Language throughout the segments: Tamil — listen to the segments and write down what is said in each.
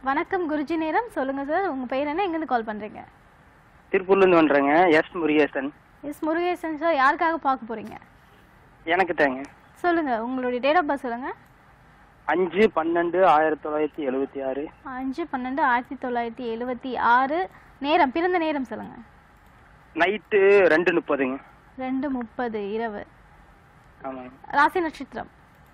வணக்கம் குருஜி நேரம் சொல்லுங்க சார் உங்க பேர் என்ன எங்கேருந்து கால் பண்றீங்க திருப்பூர்லேருந்து பண்ணுறேங்க S Murugesan S Murugesan sir யாருக்காக பார்க்க போறீங்க எனக்கு தாங்க சொல்லுங்க உங்களுடைய டேட் ஆஃப் பர்த் சொல்லுங்க அஞ்சு பன்னெண்டு ஆயிரத்தி தொள்ளாயிரத்தி எழுபத்தி ஆறு அஞ்சு பன்னெண்டு ஆயிரத்தி தொள்ளாயிரத்தி எழுவத்தி ஆறு நேரம் பிறந்த நேரம் சொல்லுங்க நைட்டு ரெண்டு முப்பதுங்க ரெண்டு முப்பது இரவு ஆமாங்க ராசி நட்சத்திரம்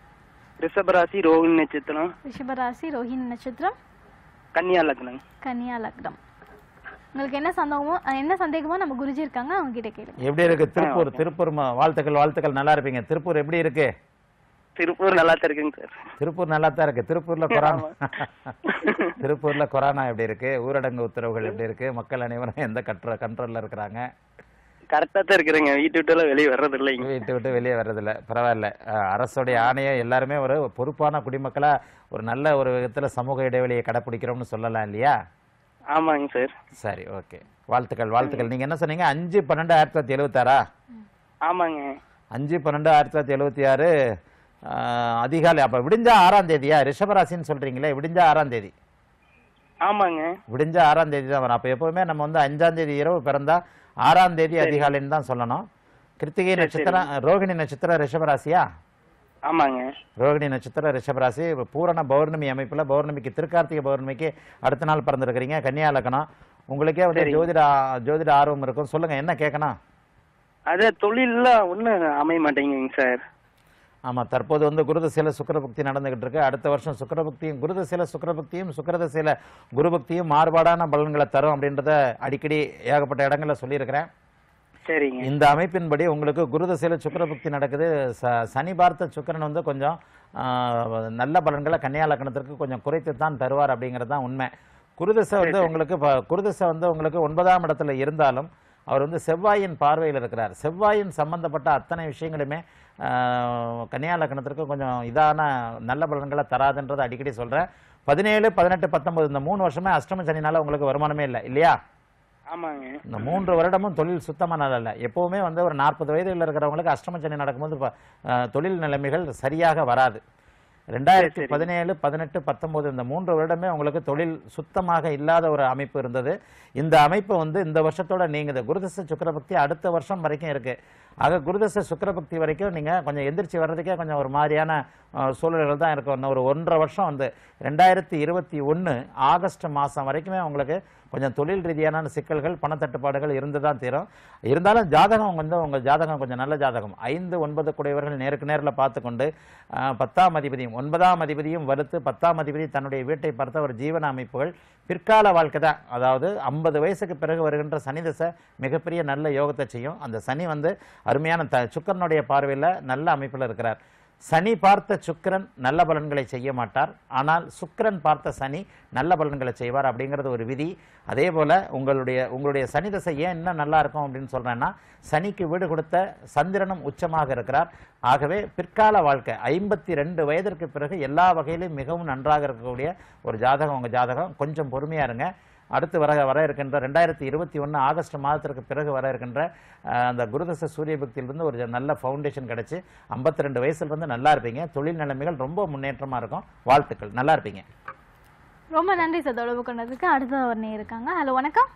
ரிஷபராசி ரோகிணி நட்சத்திரம் ரிஷபராசி ரோஹிணி நட்சத்திரம் கன்னியா லக்னம் கன்னியா லக்னம் உங்களுக்கு என்ன சந்தேகமோ அஹ், என்ன சந்தேகமோ நம்ம குருஜி இருக்காங்க அவங்க கிட்ட கேளுங்க எப்படி இருக்கு திருப்பூர் திருப்பூர் ம- வாழ்த்துக்கள் வாழ்த்துக்கள் நல்லா இருப்பீங்க திருப்பூர் எப்படி இருக்கு திருப்பூர் நல்லா தான் இருக்குங்க சார் திருப்பூர் நல்லா தான் இருக்கு திருப்பூர்ல கொரோனா திருப்பூர்ல கொரோனா எப்படி இருக்கு ஊரடங்கு உத்தரவுகள் எப்படி இருக்கு மக்கள் அனைவரும் எந்த கண்ட்ரோ கண்ட்ரோல்ல இருக்கிறாங்க கரெக்டாக தான் இருக்கிறேங்க வீட்டு விட்டுலாம் வெளியே வர்றது இல்லைங்க வீட்டை விட்டு வெளியே வர்றதில்ல பரவாயில்ல அஹ், அரசுடைய ஆணையை எல்லாருமே ஒரு பொறுப்பான குடிமக்களா ஒரு நல்ல ஒரு விதத்துல சமூக இடைவெளியை கடைப்பிடிக்கிறோம்னு சொல்லலாம் இல்லையா ஆமாங்க சார் சரி ஓகே வாழ்த்துக்கள் வாழ்த்துக்கள் நீங்க என்ன சொன்னீங்க அஞ்சு பன்னெண்டு ஆயிரத்தி தொள்ளாயிரத்தி எழுபத்தாறா ஆமாங்க அஞ்சு பன்னெண்டு ஆயிரத்தி தொள்ளாயிரத்தி எழுபத்தி ஆறு அதிகாலை அப்ப விடிஞ்சா ஆறாம் தேதியா ரிஷபராசின்னு சொல்றீங்களே விடிஞ்சா ஆறாம் தேதி ஆமாங்க விடிஞ்சா ஆறாம் தேதி தான் வரும் அப்ப எப்பவுமே நம்ம வந்து அஞ்சாம் தேதி இரவு பிறந்தா ஆறாம் தேதி அதிகாலைன்னு தான் சொல்லணும் கிருத்திகை நட்சத்திரம் ரோகிணி நட்சத்திரம் ரிஷபராசியா ஆமாங்க ரோகிணி நட்சத்திரம் ரிஷபராசி இப்ப பூரண பௌர்ணமி அமைப்புல பௌர்ணமிக்கு திருக்கார்த்திகை பௌர்ணமிக்கு அடுத்த நாள் பிறந்திருக்கிறீங்க கன்னியா லக்னம் உங்களுக்கே அப்படியே ஜோதிட ஜோதிட ஆர்வம் இருக்கும் சொல்லுங்க என்ன கேட்கணும் அதே தொழிலெலாம் ஒன்றும் அமைய மாட்டேங்குங்க சார் ஆமா தற்போது வந்து குருதசீல சுக்கிரபக்தி நடந்துகிட்டு இருக்கு அடுத்த வருஷம் சுக்கிரபக்தியும் குருதசீல சுக்கிரபக்தியும் சுக்கிரதசீல குருபக்தியும் மாறுபாடான பலன்களை தரும் அப்படின்றத அடிக்கடி ஏகப்பட்ட இடங்கள்ல சொல்லியிருக்கிறேன் சரிங்க இந்த அமைப்பின்படி உங்களுக்கு குருதசையில சுக்கிரபக்தி நடக்குது ச- சனி பார்த்த சுக்கிரன் வந்து கொஞ்சம் ஆஹ், நல்ல பலன்களை கன்னியா லக்னத்திற்கு கொஞ்சம் குறைத்து தான் தருவார் அப்படிங்கிறது தான் உண்மை குருதசை வந்து உங்களுக்கு ப- குருதசை வந்து உங்களுக்கு ஒன்பதாம் இடத்துல இருந்தாலும் அவர் வந்து செவ்வாயின் பார்வையில் இருக்கிறார் செவ்வாயின் சம்பந்தப்பட்ட அத்தனை விஷயங்களுமே ஆஹ், கன்னியா லக்னத்திற்கு கொஞ்சம் இதான நல்ல பலன்களை தராதுன்றதை அடிக்கடி சொல்றேன் பதினேழு பதினெட்டு பத்தொன்பது இந்த மூணு வருஷமே அஷ்டம சனினால உங்களுக்கு வருமானமே இல்லை இல்லையா ஆமாங்க இந்த மூன்று வருடமும் தொழில் சுத்தமா நல்லா இல்லை எப்பவுமே வந்து ஒரு நாற்பது வயதில் இருக்கிறவங்களுக்கு அஷ்டம சனி நடக்கும்போது இப்ப, அஹ், தொழில் நிலைமைகள் சரியாக வராது ரெண்டாயிரத்தி பதினேழு பதினெட்டு பத்தொன்பது இந்த மூன்று வருடமே உங்களுக்கு தொழில் சுத்தமாக இல்லாத ஒரு அமைப்பு இருந்தது இந்த அமைப்பு வந்து இந்த வருஷத்தோட நீங்குது குருதச சுக்கிரபக்தி அடுத்த வருஷம் வரைக்கும் இருக்கு ஆக குருதச சுக்கிரபக்தி வரைக்கும் நீங்க கொஞ்சம் எந்திரிச்சு வர்றதுக்கே கொஞ்சம் ஒரு மாதிரியான அஹ், சூழல்கள் தான் இருக்கும் இன்னும் ஒரு ஒன்றரை வருஷம் வந்து ரெண்டாயிரத்தி இருபத்தி ஒன்று ஆகஸ்ட் மாதம் வரைக்குமே உங்களுக்கு கொஞ்சம் தொழில் ரீதியான சிக்கல்கள் பணத்தட்டுப்பாடுகள் இருந்து தான் தீரும் இருந்தாலும் ஜாதகம் வந்து உங்கள் ஜாதகம் கொஞ்சம் நல்ல ஜாதகம் ஐந்து ஒன்பது குடையவர்கள் நேருக்கு நேரில் பார்த்துக்கொண்டு ஆஹ், பத்தாம் அதிபதியும் ஒன்பதாம் அதிபதியும் வறுத்து பத்தாம் அதிபதி தன்னுடைய வீட்டை பார்த்த ஒரு ஜீவன அமைப்புகள் பிற்கால வாழ்க்கை தான் அதாவது ஐம்பது வயசுக்கு பிறகு வருகின்ற சனி தசை மிகப்பெரிய நல்ல யோகத்தை செய்யும் அந்த சனி வந்து அருமையான த சுக்கரனுடைய பார்வையில் நல்ல அமைப்பில் இருக்கிறார் சனி பார்த்த சுக்கிரன் நல்ல பலன்களை செய்ய மாட்டார் ஆனால் சுக்கிரன் பார்த்த சனி நல்ல பலன்களை செய்வார் அப்படிங்கிறது ஒரு விதி அதே போல உங்களுடைய உங்களுடைய சனி தசை ஏன் இன்னும் நல்லா இருக்கும் அப்படின்னு சொல்றேன்னா சனிக்கு வீடு கொடுத்த சந்திரனும் உச்சமாக இருக்கிறார் ஆகவே பிற்கால வாழ்க்கை ஐம்பத்தி ரெண்டு வயதிற்கு பிறகு எல்லா வகையிலும் மிகவும் நன்றாக இருக்கக்கூடிய ஒரு ஜாதகம் உங்க ஜாதகம் கொஞ்சம் பொறுமையா இருங்க அடுத்து வர வர இருக்கின்ற ரெண்டாயிரத்தி இருபத்தி ஒன்று ஆகஸ்ட் மாதத்திற்கு பிறகு வர இருக்கின்ற அஹ், அந்த குருதச சூரிய பக்தியிலிருந்து ஒரு நல்ல ஃபவுண்டேஷன் கிடைச்சு ஐம்பத்தி ரெண்டு வயசுல இருந்து நல்லா இருப்பீங்க தொழில் நிலைமைகள் ரொம்ப முன்னேற்றமா இருக்கும் வாழ்த்துக்கள் நல்லா இருப்பீங்க ரொம்ப நன்றி சார் தொடர்பு கொண்டதுக்கு அடுத்த ஒரு நேர் இருக்காங்க ஹலோ வணக்கம்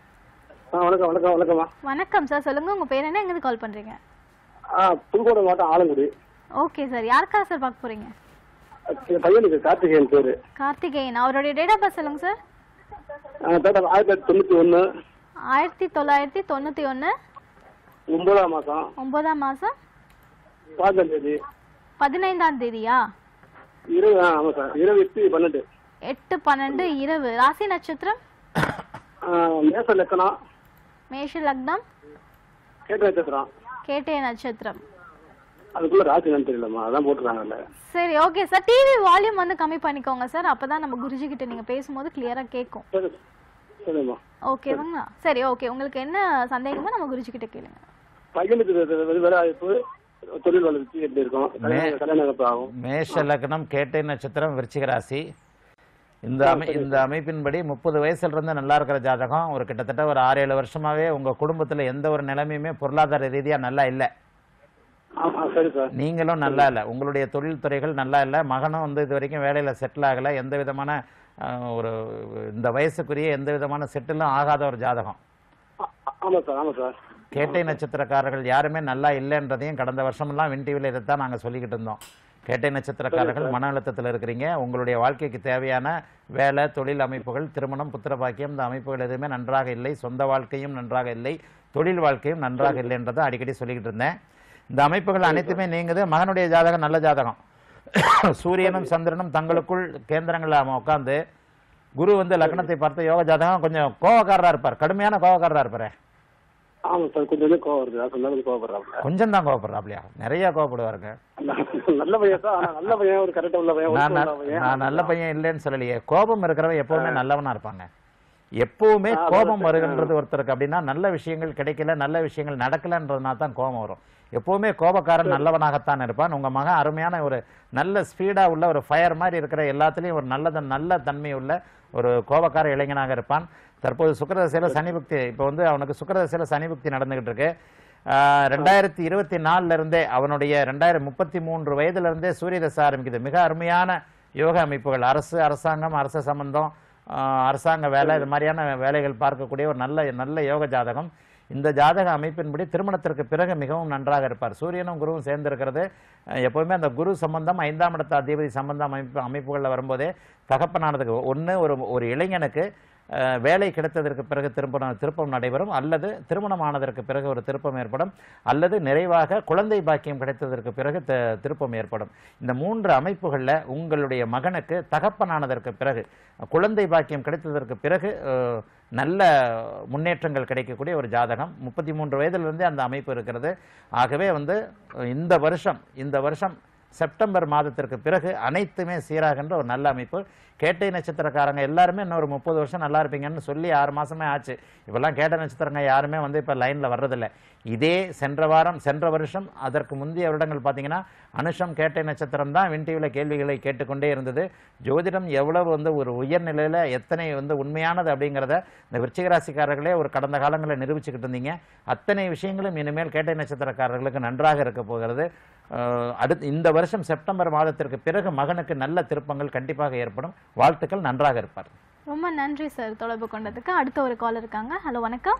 ஆ வணக்கம் வணக்கம் வணக்கம்மா வணக்கம் சார் சொல்லுங்க உங்க பேர் என்ன எங்கேருந்து கால் பண்றீங்க ஆ புதுக்கோட்டை மாவட்டம் ஆலங்குடி ஓகே சார் யாருக்கா சார் பார்க்க போறீங்க என் பையனுக்கு கார்த்திகேயன் பேரு கார்த்திகேயன் அவருடைய டேட் ஆஃப் பர்த் சொல்லுங்க சார் ஆ, பேட்டா ஆயிரத்தி தொள்ளாயிரத்தி தொண்ணூத்தி ஒண்ணு ஆயிரத்தி தொள்ளாயிரத்தி தொண்ணூத்தி ஒன்று ஒன்பதாம் மாசம் ஒன்பதாம் மாசம் பாஞ்சாம் தேதி பதினைந்தாம் தேதியா இருபது ஆ, ஆமா சார் இருபது எட்டு பன்னெண்டு எட்டு பன்னெண்டு இரவு ராசி நட்சத்திரம் ஆ, மேச லக்கணம் மேஷ லக்னம் கேட்ட நட்சத்திரம் கேட்டய நட்சத்திரம் அதுக்குள்ள ராசி என்னன்னு தெரியலம்மா அதான் போட்டுருக்காங்கல்ல சரி ஓகே சார் டிவி வால்யூம் வந்து கம்மி பண்ணிக்கோங்க சார் அப்பதான் நம்ம குருஜி கிட்ட நீங்க பேசும்போது கிளியரா கேட்கும் சரி சரிம்மா ஓகேவாங்களா சரி ஓகே உங்களுக்கு என்ன சந்தேகமோ நம்ம குருஜி கிட்ட கேளுங்க பையனுக்கு இது- இது- இது வேலை வாய்ப்பு தொழில் வளர்ச்சி எப்படி இருக்கும் கல்யாணம் கல்யாணம் எப்போ ஆகும் மேஷ லக்னம் கேட்டை நட்சத்திரம் விருச்சிக ராசி இந்த அமை இந்த அமைப்பின்படி முப்பது வயசுல இருந்து நல்லா இருக்கிற ஜாதகம் ஒரு கிட்டத்தட்ட ஒரு ஆறு ஏழு வருஷமாவே உங்க குடும்பத்துல எந்த ஒரு நிலைமையுமே பொருளாதார ரீதியா நல்லா இல்லை ஆ ஆ சரி சார் நீங்களும் நல்லா இல்லை உங்களுடைய தொழில் துறைகள் நல்லா இல்லை மகனும் வந்து இது வரைக்கும் வேலையில் செட்டில் ஆகலை எந்த விதமான அஹ், ஒரு இந்த வயசுக்குரிய எந்த விதமான செட்டிலும் ஆகாத ஒரு ஜாதகம் ஆ- ஆமா சார் ஆமா சார் கேட்டை நட்சத்திரக்காரர்கள் யாருமே நல்லா இல்லைன்றதையும் கடந்த வருஷமெல்லாம் வின் டிவியில் இதைத்தான் நாங்கள் சொல்லிக்கிட்டு இருந்தோம் கேட்டை நட்சத்திரக்காரர்கள் மன அழுத்தத்தில் இருக்கிறீங்க உங்களுடைய வாழ்க்கைக்கு தேவையான வேலை தொழில் அமைப்புகள் திருமணம் புத்திர பாக்கியம் இந்த அமைப்புகள் எதுவுமே நன்றாக இல்லை சொந்த வாழ்க்கையும் நன்றாக இல்லை தொழில் வாழ்க்கையும் நன்றாக இல்லைன்றதை அடிக்கடி சொல்லிக்கிட்டு இருந்தேன் இந்த அமைப்புகள் அனைத்துமே நீங்குது மகனுடைய ஜாதகம் நல்ல ஜாதகம் சூரியனும் சந்திரனும் தங்களுக்குள் கேந்திரங்களில் உட்காந்து குரு வந்து லக்னத்தை பார்த்த யோக ஜாதகம் கொஞ்சம் கோவக்காரரா இருப்பார் கடுமையான கோவக்காரரா இருப்பாரு ஆமா சார் கொஞ்சம் கொஞ்சம் கோவம் வருது அது சொன்னா கொஞ்சம் கோவப்படுறாங்க கொஞ்சம் தான் கோவப்படுறாப்லையா நிறைய கோவப்படுவாருங்க நல்ல பையன் சார் ஆனா நல்ல பையன் ஒரு கரெக்டா உள்ள பையன் நான் ஒழுக்கம் நல்- உள்ள பையன் நான் நல்ல பையன் இல்லைன்னு சொல்லலையே கோபம் இருக்கிறவன் எப்பவுமே நல்லவனா இருப்பாங்க எப்பவுமே கோபம் வருகின்றது ஒருத்தருக்கு அப்படின்னா நல்ல விஷயங்கள் கிடைக்கல நல்ல விஷயங்கள் நடக்கலன்றதுனால தான் கோபம் வரும் எப்பவுமே கோபக்காரன் நல்லவனாகத்தான் இருப்பான் உங்க மகன் அருமையான ஒரு நல்ல ஸ்பீடா உள்ள ஒரு ஃபயர் மாதிரி இருக்கிற எல்லாத்துலயும் ஒரு நல்ல நல்ல தன்மை உள்ள ஒரு கோபக்கார இளைஞனாக இருப்பான் தற்போது சுக்கரதசையில சனி புக்தி இப்போ வந்து அவனுக்கு சுக்கரதசையில சனி புக்தி நடந்துகிட்டு இருக்கு ஆஹ் ரெண்டாயிரத்தி இருபத்தி நாலுல இருந்தே அவனுடைய ரெண்டாயிரம் முப்பத்தி மூன்று வயதுல இருந்தே சூரிய தசை ஆரம்பிக்குது மிக அருமையான யோக அமைப்புகள் அரசு அரசாங்கம் அரச சம்பந்தம் ஆஹ் அரசாங்க வேலை இது மாதிரியான வேலைகள் பார்க்கக்கூடிய ஒரு நல்ல நல்ல யோக ஜாதகம் இந்த ஜாதக அமைப்பின்படி திருமணத்திற்கு பிறகு மிகவும் நன்றாக இருப்பார் சூரியனும் குருவும் சேர்ந்திருக்கிறது அஹ் எப்பவுமே அந்த குரு சம்பந்தம் ஐந்தாம் இடத்து அதிபதி சம்பந்தம் அமைப்பு அமைப்புகளில் வரும்போதே தகப்பனானதுக்கு ஒன்று ஒரு ஒரு இளைஞனுக்கு அஹ், வேலை கிடைத்ததற்கு பிறகு திருப்பம் திருப்பம் நடைபெறும் அல்லது திருமணம் ஆனதற்கு பிறகு ஒரு திருப்பம் ஏற்படும் அல்லது நிறைவாக குழந்தை பாக்கியம் கிடைத்ததற்கு பிறகு த- திருப்பம் ஏற்படும் இந்த மூன்று அமைப்புகளில் உங்களுடைய மகனுக்கு தகப்பனானதற்கு பிறகு குழந்தை பாக்கியம் கிடைத்ததற்கு பிறகு அஹ், நல்ல முன்னேற்றங்கள் கிடைக்கக்கூடிய ஒரு ஜாதகம் முப்பத்தி மூன்று வயதிலிருந்தே அந்த அமைப்பு இருக்கிறது ஆகவே வந்து அஹ், இந்த வருஷம் இந்த வருஷம் செப்டம்பர் மாதத்திற்கு பிறகு அனைத்துமே சீராகின்ற ஒரு நல்ல அமைப்பு கேட்டை நட்சத்திரக்காரங்க எல்லாருமே இன்னொரு முப்பது வருஷம் நல்லா இருப்பீங்கன்னு சொல்லி ஆறு மாசமே ஆச்சு இப்பெல்லாம் கேட்ட நட்சத்திரங்க யாருமே வந்து இப்போ லைனில் வர்றதில்ல இதே சென்ற வாரம் சென்ற வருஷம் அதற்கு முந்தைய வருடங்கள் பார்த்தீங்கன்னா அனுஷம் கேட்டை நட்சத்திரம் தான் வின் டிவியில் கேள்விகளை கேட்டுக்கொண்டே இருந்தது ஜோதிடம் எவ்வளவு வந்து ஒரு உயர்நிலையில் எத்தனை வந்து உண்மையானது அப்படிங்கிறத இந்த விருச்சிக ராசிக்காரர்களே ஒரு கடந்த காலங்களில் நிரூபிச்சுக்கிட்டு இருந்தீங்க அத்தனை விஷயங்களும் இனிமேல் கேட்டை நட்சத்திரக்காரர்களுக்கு நன்றாக இருக்க போகிறது அஹ் அடுத்து இந்த வருஷம் செப்டம்பர் மாதத்திற்கு பிறகு மகனுக்கு நல்ல திருப்பங்கள் கண்டிப்பாக ஏற்படும் வாழ்த்துக்கள் நன்றாக இருப்பார் ரொம்ப நன்றி சார் தொடர்பு கொண்டதுக்கு அடுத்த ஒரு கால் இருக்காங்க ஹலோ வணக்கம்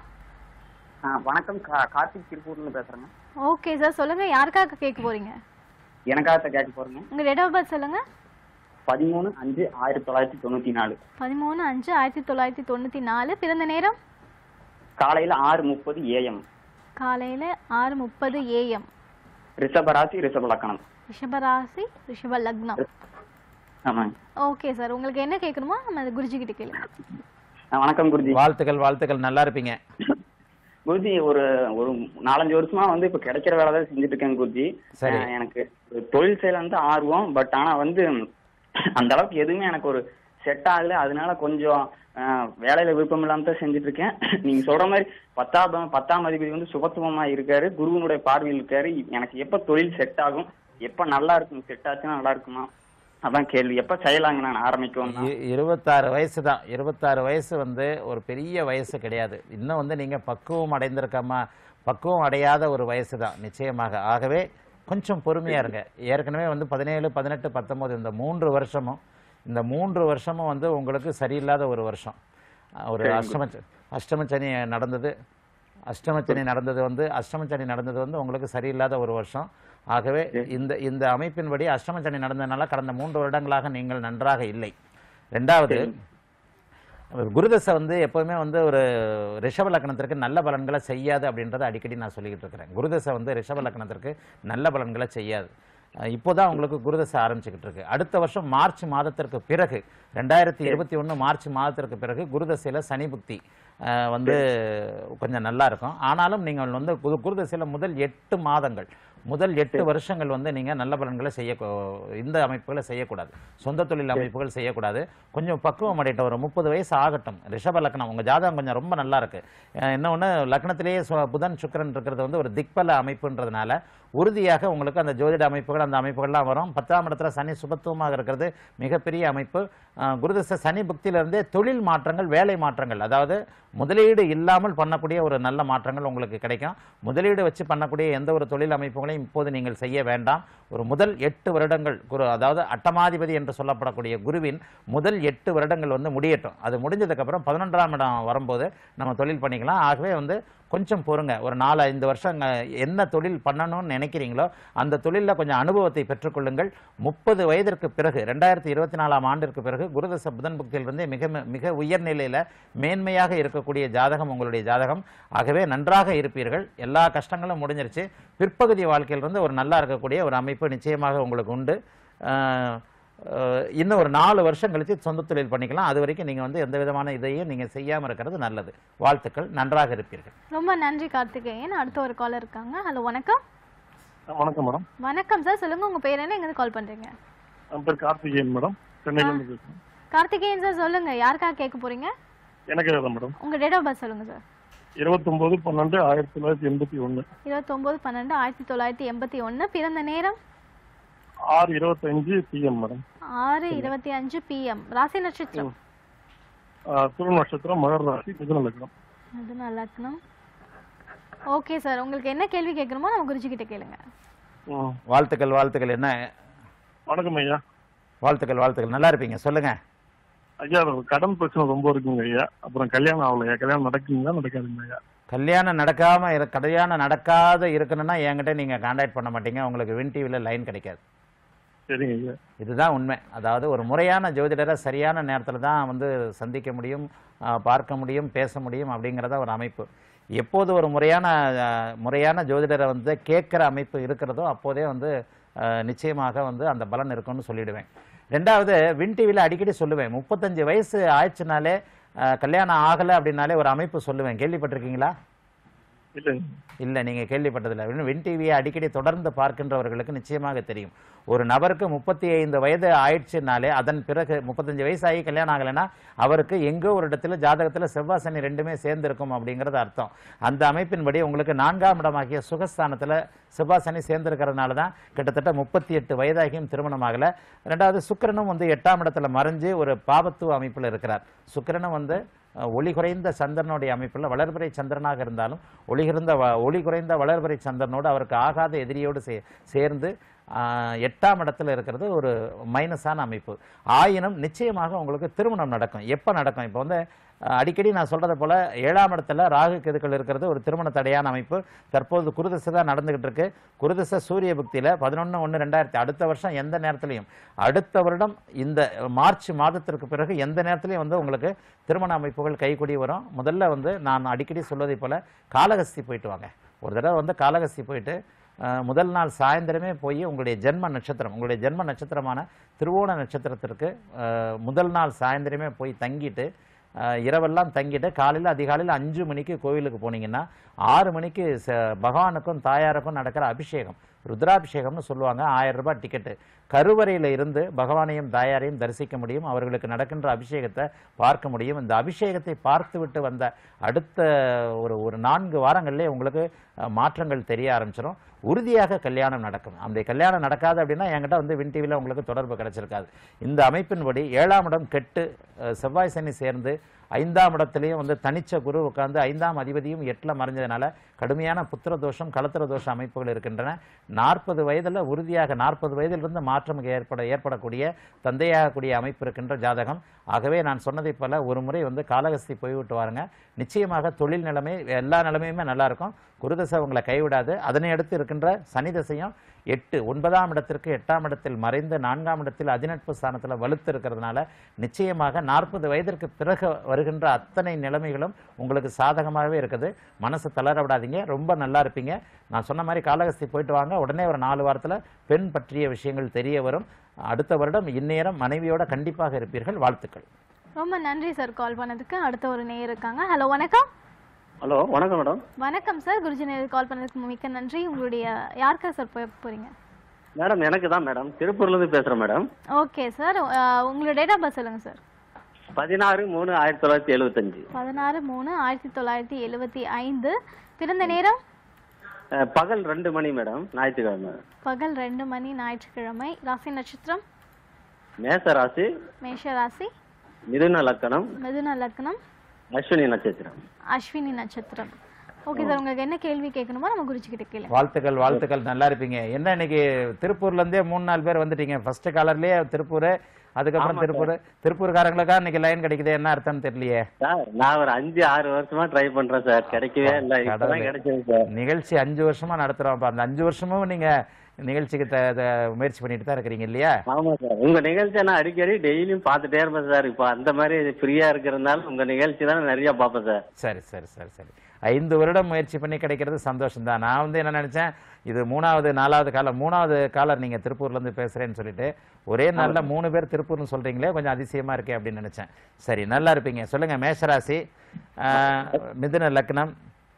ஆ, வணக்கம் கா- கார்த்திக் திருப்பூர்ல பேசுறேங்க ஓகே சார் சொல்லுங்க யாருக்காக கேட்க போறீங்க எனக்காக கேட்க போறேங்க உங்க டேட் ஆஃப் பர்த் சொல்லுங்க பதிமூணு அஞ்சு ஆயிரத்தி தொள்ளாயிரத்தி தொண்ணூத்தி நாலு பதிமூணு அஞ்சு ஆயிரத்தி தொள்ளாயிரத்தி தொண்ணூத்தி நாலு பிறந்த நேரம் காலையில ஆறு முப்பது ஏஎம் காலையில ஆறு முப்பது ஏஎம் ரிஷபராசி ரிஷப லக்கணம் ரிஷபராசி ரிஷப லக்னம் ஆமாங்க ஓகே சார் உங்களுக்கு என்ன கேட்கணுமோ நம்ம அது குருஜி கிட்ட கேளுங்க ஆ, வணக்கம் குருஜி வாழ்த்துக்கள் வாழ்த்துக்கள் நல்லா இருப்பீங்க குருஜி ஒரு ஒரு நாலஞ்சு வருஷமா வந்து இப்ப கிடைக்கிற வேலை தான் செஞ்சுட்டு இருக்கேன் குருஜி சரி. ஆ, எனக்கு ஒரு தொழில் செயல வந்து ஆர்வம் பட் ஆனா வந்து அந்த அளவுக்கு எதுவுமே எனக்கு ஒரு செட் ஆகல அதனால கொஞ்சம் ஆ, வேலையில விருப்பம் இல்லாம தான் செஞ்சுட்டு இருக்கேன் நீங்க சொல்ற மாதிரி பத்தாம் பத்தாம் அதிபதி வந்து சுபத்துவமா இருக்காரு குருவனுடைய பார்வையில் இருக்காரு எனக்கு எப்ப தொழில் செட் ஆகும் எப்ப நல்லா இருக்கும் செட் ஆச்சுன்னா நல்லா இருக்குமா அதான் கேள்வி எப்ப செய்யலாங்க நான் ஆரம்பிக்கும் இ- இருபத்தாறு வயசு தான் இருபத்தாறு வயசு வந்து ஒரு பெரிய வயசு கிடையாது இன்னும் வந்து நீங்கள் பக்குவம் அடைந்திருக்காம பக்குவம் அடையாத ஒரு வயசு தான் நிச்சயமாக ஆகவே கொஞ்சம் பொறுமையாக இருங்க ஏற்கனவே வந்து பதினேழு பதினெட்டு பத்தொம்போது இந்த மூன்று வருஷமும் இந்த மூன்று வருஷமும் வந்து உங்களுக்கு சரியில்லாத ஒரு வருஷம் அஹ் ஒரு அஷ்டம அஷ்டமச்சனி நடந்தது அஷ்டமச்சனி நடந்தது வந்து அஷ்டமச்சனி நடந்தது வந்து உங்களுக்கு சரியில்லாத ஒரு வருஷம் ஆகவே இந்த இந்த அமைப்பின்படி அஷ்டமச்சனி நடந்ததுனால கடந்த மூன்று வருடங்களாக நீங்கள் நன்றாக இல்லை ரெண்டாவது குருதசை வந்து எப்பவுமே வந்து ஒரு ரிஷப லக்னத்திற்கு நல்ல பலன்களை செய்யாது அப்படின்றத அடிக்கடி நான் சொல்லிக்கிட்டு இருக்கிறேன் குருதசை வந்து ரிஷப லக்னத்திற்கு நல்ல பலன்களை செய்யாது அஹ் இப்போதான் உங்களுக்கு குருதசை ஆரம்பிச்சுக்கிட்டு இருக்கு அடுத்த வருஷம் மார்ச் மாதத்திற்கு பிறகு ரெண்டாயிரத்தி இருபத்தி ஒன்று மார்ச் மாதத்திற்கு பிறகு குருதசையில் சனி புக்தி அஹ் வந்து கொஞ்சம் நல்லா இருக்கும் ஆனாலும் நீங்கள் வந்து குரு- குருதசையில் முதல் எட்டு மாதங்கள் முதல் எட்டு வருஷங்கள் வந்து நீங்கள் நல்ல பலன்களை செய்ய இந்த அமைப்புகளை செய்யக்கூடாது சொந்த தொழில் அமைப்புகள் செய்யக்கூடாது கொஞ்சம் பக்குவம் அடையட்டும் ஒரு முப்பது வயசு ஆகட்டும் ரிஷப லக்னம் உங்கள் ஜாதகம் கொஞ்சம் ரொம்ப நல்லா இருக்கு அஹ் இன்னொன்று லக்னத்திலேயே சு- புதன் சுக்கிரன் இருக்கிறது வந்து ஒரு திக்பல அமைப்புன்றதுனால உறுதியாக உங்களுக்கு அந்த ஜோதிட அமைப்புகள் அந்த அமைப்புகள்லாம் வரும் பத்தாம் இடத்துல சனி சுபத்துவமாக இருக்கிறது மிகப்பெரிய அமைப்பு அஹ், குருதச சனி புக்தியிலிருந்தே தொழில் மாற்றங்கள் வேலை மாற்றங்கள் அதாவது முதலீடு இல்லாமல் பண்ணக்கூடிய ஒரு நல்ல மாற்றங்கள் உங்களுக்கு கிடைக்கும் முதலீடு வச்சு பண்ணக்கூடிய எந்த ஒரு தொழில் அமைப்புகளையும் இப்போது நீங்கள் செய்ய வேண்டாம் ஒரு முதல் எட்டு வருடங்கள் குரு அதாவது அட்டமாதிபதி என்று சொல்லப்படக்கூடிய குருவின் முதல் எட்டு வருடங்கள் வந்து முடியட்டும் அது முடிஞ்சதுக்கப்புறம் பதினொன்றாம் இடம் வரும்போது நம்ம தொழில் பண்ணிக்கலாம் ஆகவே வந்து கொஞ்சம் பொறுங்க ஒரு நாலு ஐந்து வருஷம் அஹ், என்ன தொழில் பண்ணணும்னு நினைக்கிறீங்களோ அந்த தொழிலில் கொஞ்சம் அனுபவத்தை பெற்றுக்கொள்ளுங்கள் முப்பது வயதிற்கு பிறகு ரெண்டாயிரத்தி இருபத்தி நாலாம் ஆண்டிற்கு பிறகு குருதச புதன் புக்தியிலிருந்தே மிக மிக உயர்நிலையில் மேன்மையாக இருக்கக்கூடிய ஜாதகம் உங்களுடைய ஜாதகம் ஆகவே நன்றாக இருப்பீர்கள் எல்லா கஷ்டங்களும் முடிஞ்சிருச்சு பிற்பகுதி வாழ்க்கையிலிருந்து ஒரு நல்லா இருக்கக்கூடிய ஒரு அமைப்பு நிச்சயமாக உங்களுக்கு உண்டு அஹ், அஹ், இன்னும் ஒரு நாலு வருஷம் கழித்து சொந்த தொழில் பண்ணிக்கலாம் அது வரைக்கும் நீங்கள் வந்து எந்த விதமான இதையும் நீங்கள் செய்யாமல் இருக்கிறது நல்லது வாழ்த்துக்கள் நன்றாக இருப்பீர்கள் ரொம்ப நன்றி கார்த்திகேயன் அடுத்த ஒரு காலர் இருக்காங்க ஹலோ வணக்கம் வணக்கம் மேடம் வணக்கம் சார் சொல்லுங்க உங்க பேர் என்ன எங்க கால் பண்றீங்க என் பேர் கார்த்திகேயன் மேடம் சென்னையிலேருந்து பேசுகிறேன் கார்த்திகேயன் சார் சொல்லுங்க யாருக்காக கேட்க போறீங்க எனக்கு தான் மேடம் உங்க டேட் ஆஃப் பர்த் சொல்லுங்க சார் இருபத்தொம்போது பன்னெண்டு ஆயிரத்தி தொள்ளாயிரத்தி எண்பத்தி ஒன்று இருபத்தொன்பது பன்னெண்டு ஆயிரத்தி தொள்ளாயிரத்தி எண்பத்தி ஒன்று பிறந்த நேரம் ஆறு இருபத்தஞ்சு பிஎம் மேடம் ஆறு இருபத்தி அஞ்சு பிஎம் ராசி நட்சத்திரம் துரு நட்சத்திரம் மகர ராசி மிதுன லக்னம் அது லக்னம் ஓகே சார் உங்களுக்கு என்ன கேள்வி கேட்கணுமோ நம்ம குருஜி கிட்ட கேளுங்க ம். வாழ்த்துக்கள் வாழ்த்துக்கள் என்ன வணக்கம் ஐயா வாழ்த்துக்கள் வாழ்த்துக்கள் நல்லா இருப்பீங்க சொல்லுங்க ஐயா அது கடன் பிரச்சனை ரொம்ப இருக்குங்க ஐயா அப்புறம் கல்யாணம் ஆகலையா கல்யாணம் நடக்குங்களா நடக்காதுங்க ஐயா கல்யாணம் நடக்காம இரு கல்யாணம் நடக்காத இருக்கணும்னா என்கிட்ட நீங்க கான்டாக்ட் பண்ண மாட்டீங்க உங்களுக்கு வின் டிவியில் லைன் கிடைக்காது சரிங்க ஐயா இதுதான் உண்மை அதாவது ஒரு முறையான ஜோதிடரை சரியான நேரத்தில் தான் வந்து சந்திக்க முடியும் ஆஹ் பார்க்க முடியும் பேச முடியும் அப்படிங்கிறத ஒரு அமைப்பு எப்போது ஒரு முறையான ஆஹ் முறையான ஜோதிடரை வந்து கேட்குற அமைப்பு இருக்கிறதோ அப்போதே வந்து ஆஹ் நிச்சயமாக வந்து அந்த பலன் இருக்கும்னு சொல்லிடுவேன் ரெண்டாவது வின் டிவியில் அடிக்கடி சொல்லுவேன் முப்பத்தஞ்சு வயசு ஆயிடுச்சுனாலே ஆஹ் கல்யாணம் ஆகலை அப்படின்னாலே ஒரு அமைப்பு சொல்லுவேன் கேள்விப்பட்டிருக்கீங்களா இல்லைங்க இல்லை நீங்கள் கேள்விப்பட்டதில்லை இன்னும் வின் டிவியை அடிக்கடி தொடர்ந்து பார்க்கின்றவர்களுக்கு நிச்சயமாக தெரியும் ஒரு நபருக்கு முப்பத்தி ஐந்து வயது ஆயிடுச்சுனாலே அதன் பிறகு முப்பத்தஞ்சு வயசாகி கல்யாணம் ஆகலைன்னா அவருக்கு எங்கோ ஒரு இடத்துல ஜாதகத்தில் செவ்வாய் சனி ரெண்டுமே சேர்ந்திருக்கும் அப்படிங்கிறது அர்த்தம் அந்த அமைப்பின்படி உங்களுக்கு நான்காம் இடமாகிய சுகஸ்தானத்தில் செவ்வாய் சனி சேர்ந்திருக்கிறதுனால தான் கிட்டத்தட்ட முப்பத்தி எட்டு வயதாகியும் திருமணம் ஆகலை ரெண்டாவது சுக்கிரனும் வந்து எட்டாம் இடத்துல மறைஞ்சு ஒரு பாபத்துவ அமைப்பில் இருக்கிறார் சுக்கிரனும் வந்து அஹ், ஒளி குறைந்த சந்திரனுடைய அமைப்பில் வளர்பிறை சந்திரனாக இருந்தாலும் ஒளி குறைந்த வ- ஒளி குறைந்த வளர்பிறை சந்திரனோடு அவருக்கு ஆகாத எதிரியோடு சே சேர்ந்து ஆஹ், எட்டாம் இடத்துல இருக்கிறது ஒரு மைனஸான அமைப்பு ஆயினும் நிச்சயமாக உங்களுக்கு திருமணம் நடக்கும் எப்போ நடக்கும் இப்போ வந்து அஹ், அடிக்கடி நான் சொல்றது போல ஏழாம் இடத்துல ராகு கேதுக்கள் இருக்கிறது ஒரு திருமண தடையான அமைப்பு தற்போது குருதசை தான் நடந்துகிட்டு இருக்கு குருதசை சூரிய புக்தியில் பதினொன்று ஒன்று ரெண்டாயிரத்தி அடுத்த வருஷம் எந்த நேரத்திலையும் அடுத்த வருடம் இந்த மார்ச் மாதத்திற்கு பிறகு எந்த நேரத்திலையும் வந்து உங்களுக்கு திருமண அமைப்புகள் கைகூடி வரும் முதல்ல வந்து நான் அடிக்கடி சொல்வதை போல காளகஸ்தி போயிட்டு வாங்க ஒரு தடவை வந்து காளகஸ்தி போயிட்டு அஹ், முதல் நாள் சாயந்தரமே போய் உங்களுடைய ஜென்ம நட்சத்திரம் உங்களுடைய ஜென்ம நட்சத்திரமான திருவோண நட்சத்திரத்திற்கு அஹ், முதல் நாள் சாயந்தரமே போய் தங்கிட்டு அஹ், இரவெல்லாம் தங்கிட்டு காலையில் அதிகாலையில் அஞ்சு மணிக்கு கோவிலுக்கு போனீங்கன்னா ஆறு மணிக்கு ச- பகவானுக்கும் தாயாருக்கும் நடக்கிற அபிஷேகம் ருத்ராபிஷேகம்னு சொல்லுவாங்க ஆயிரம் ரூபாய் டிக்கெட்டு கருவறையில் இருந்து பகவானையும் தாயாரையும் தரிசிக்க முடியும் அவர்களுக்கு நடக்கின்ற அபிஷேகத்தை பார்க்க முடியும் இந்த அபிஷேகத்தை பார்த்துவிட்டு வந்த அடுத்த ஒரு ஒரு நான்கு வாரங்களிலே உங்களுக்கு அஹ், மாற்றங்கள் தெரிய ஆரம்பிச்சிடும் உறுதியாக கல்யாணம் நடக்கும் அந்த கல்யாணம் நடக்காது அப்படின்னா என்கிட்ட வந்து வின் டிவியில் உங்களுக்கு தொடர்பு கிடைச்சிருக்காது இந்த அமைப்பின்படி ஏழாம் இடம் கெட்டு அஹ், செவ்வாய் சனி சேர்ந்து ஐந்தாம் இடத்துலையும் வந்து தனிச்ச குரு உட்கார்ந்து ஐந்தாம் அதிபதியும் எட்டில் மறைஞ்சதுனால கடுமையான புத்திர தோஷம் கலத்திர தோஷ அமைப்புகள் இருக்கின்றன நாற்பது வயதில் உறுதியாக நாற்பது வயதிலிருந்து மாற்றம் ஏற்பட ஏற்படக்கூடிய தந்தையாகக்கூடிய அமைப்பு இருக்கின்ற ஜாதகம் ஆகவே நான் சொன்னதைப் போல ஒரு முறை வந்து காலகஸ்தி போய்விட்டு வாருங்க நிச்சயமாக தொழில் நிலைமை எல்லா நிலைமையுமே நல்லா இருக்கும் குருதசை உங்களை கைவிடாது அதனை அடுத்து இருக்கின்ற சனி தசையும் எட்டு ஒன்பதாம் இடத்திற்கு எட்டாம் இடத்தில் மறைந்து நான்காம் இடத்தில் அதிநட்பு ஸ்தானத்தில் வலுத்து இருக்கிறதுனால நிச்சயமாக நாற்பது வயதிற்கு பிறகு வருகின்ற அத்தனை நிலைமைகளும் உங்களுக்கு சாதகமாகவே இருக்குது மனசு தளர விடாதீங்க ரொம்ப நல்லா இருப்பீங்க நான் சொன்ன மாதிரி காலகஸ்தி போயிட்டு வாங்க உடனே ஒரு நாலு வாரத்தில் பெண் பற்றிய விஷயங்கள் தெரிய வரும் அடுத்த வருடம் இந்நேரம் மனைவியோட கண்டிப்பாக இருப்பீர்கள் வாழ்த்துக்கள் ரொம்ப நன்றி சார் கால் பண்ணதுக்கு அடுத்த ஒரு நேயர் இருக்காங்க ஹலோ வணக்கம் ஹலோ வணக்கம் மேடம் வணக்கம் சார் குருஜி நேயர் கால் பண்ணதுக்கு மிக்க நன்றி உங்களுடைய யாருக்கா சார் போய் போறீங்க மேடம் எனக்கு தான் மேடம் திருப்பூர்லேருந்து பேசுகிறேன் மேடம் ஓகே சார் உங்களோட டேட் ஆஃப் பர்த் சொல்லுங்க சார் பதினாறு மூணு ஆயிரத்தி தொள்ளாயிரத்தி எழுபத்தஞ்சு பதினாறு மூணு ஆயிரத்தி தொள்ளாயிரத்தி எழுவத்தி ஐந்து பிறந்த நேரம் அஹ், பகல் ரெண்டு மணி மேடம் ஞாயிற்றுக்கிழமை பகல் ரெண்டு மணி ஞாயிற்றுக்கிழமை ராசி நட்சத்திரம் மேச ராசி மேஷ ராசி மிதுன லக்கணம் மிதுன லக்னம் அஸ்வினி நட்சத்திரம் அஸ்வினி நட்சத்திரம் ஓகே சார் உங்களுக்கு என்ன கேள்வி கேட்கணுமோ நம்ம குருஜி கிட்ட கேளுங்க வாழ்த்துக்கள் வாழ்த்துக்கள் நல்லா இருப்பீங்க என்ன இன்னைக்கு திருப்பூர்ல இருந்தே மூணு நாலு பேர் வந்துட்டீங்க ஃபர்ஸ்ட் காலர்லயே திருப்பூர் அதுக்கப்புறம் ஆமா திருப்பூர் திருப்பூர்காரங்களுக்கா இன்னைக்கு லைன் கிடைக்குது என்ன அர்த்தம்னு தெரியலையே சார் நான் ஒரு அஞ்சு ஆறு வருஷமா ட்ரை பண்றேன் சார் கிடைக்கவே இல்லை இப்பதான் கடவுளே. கிடைச்சது சார் நிகழ்ச்சி அஞ்சு வருஷமா நடத்துறோம் அப்ப அந்த அஞ்சு வருஷமும் நீங்க நிகழ்ச்சிக்கு த- த- முயற்சி பண்ணிட்டு தான் இருக்கிறீங்க இல்லையா ஆமா சார் உங்க நிகழ்ச்சியை நான் அடிக்கடி டெய்லியும் பார்த்துட்டே இருப்பேன் சார் இப்போ அந்த மாதிரி ஃப்ரீயா இருக்கிறதுனால உங்க நிகழ்ச்சி தான் நான் நிறைய பார்ப்பேன் சார் சரி சரி சரி சரி ஐந்து வருடம் முயற்சி பண்ணி கிடைக்கிறது சந்தோஷம் தான் நான் வந்து என்ன நினைச்சேன் இது மூணாவது நாலாவது காலம் மூணாவது காலர் நீங்க திருப்பூர்ல இருந்து பேசுறேன்னு சொல்லிட்டு ஒரே நாள்ல மூணு பேர் திருப்பூர்னு சொல்றீங்களே கொஞ்சம் அதிசயமா இருக்கே அப்படின்னு நினைச்சேன் சரி நல்லா இருப்பீங்க சொல்லுங்க மேஷராசி ஆஹ், மிதுன லக்னம்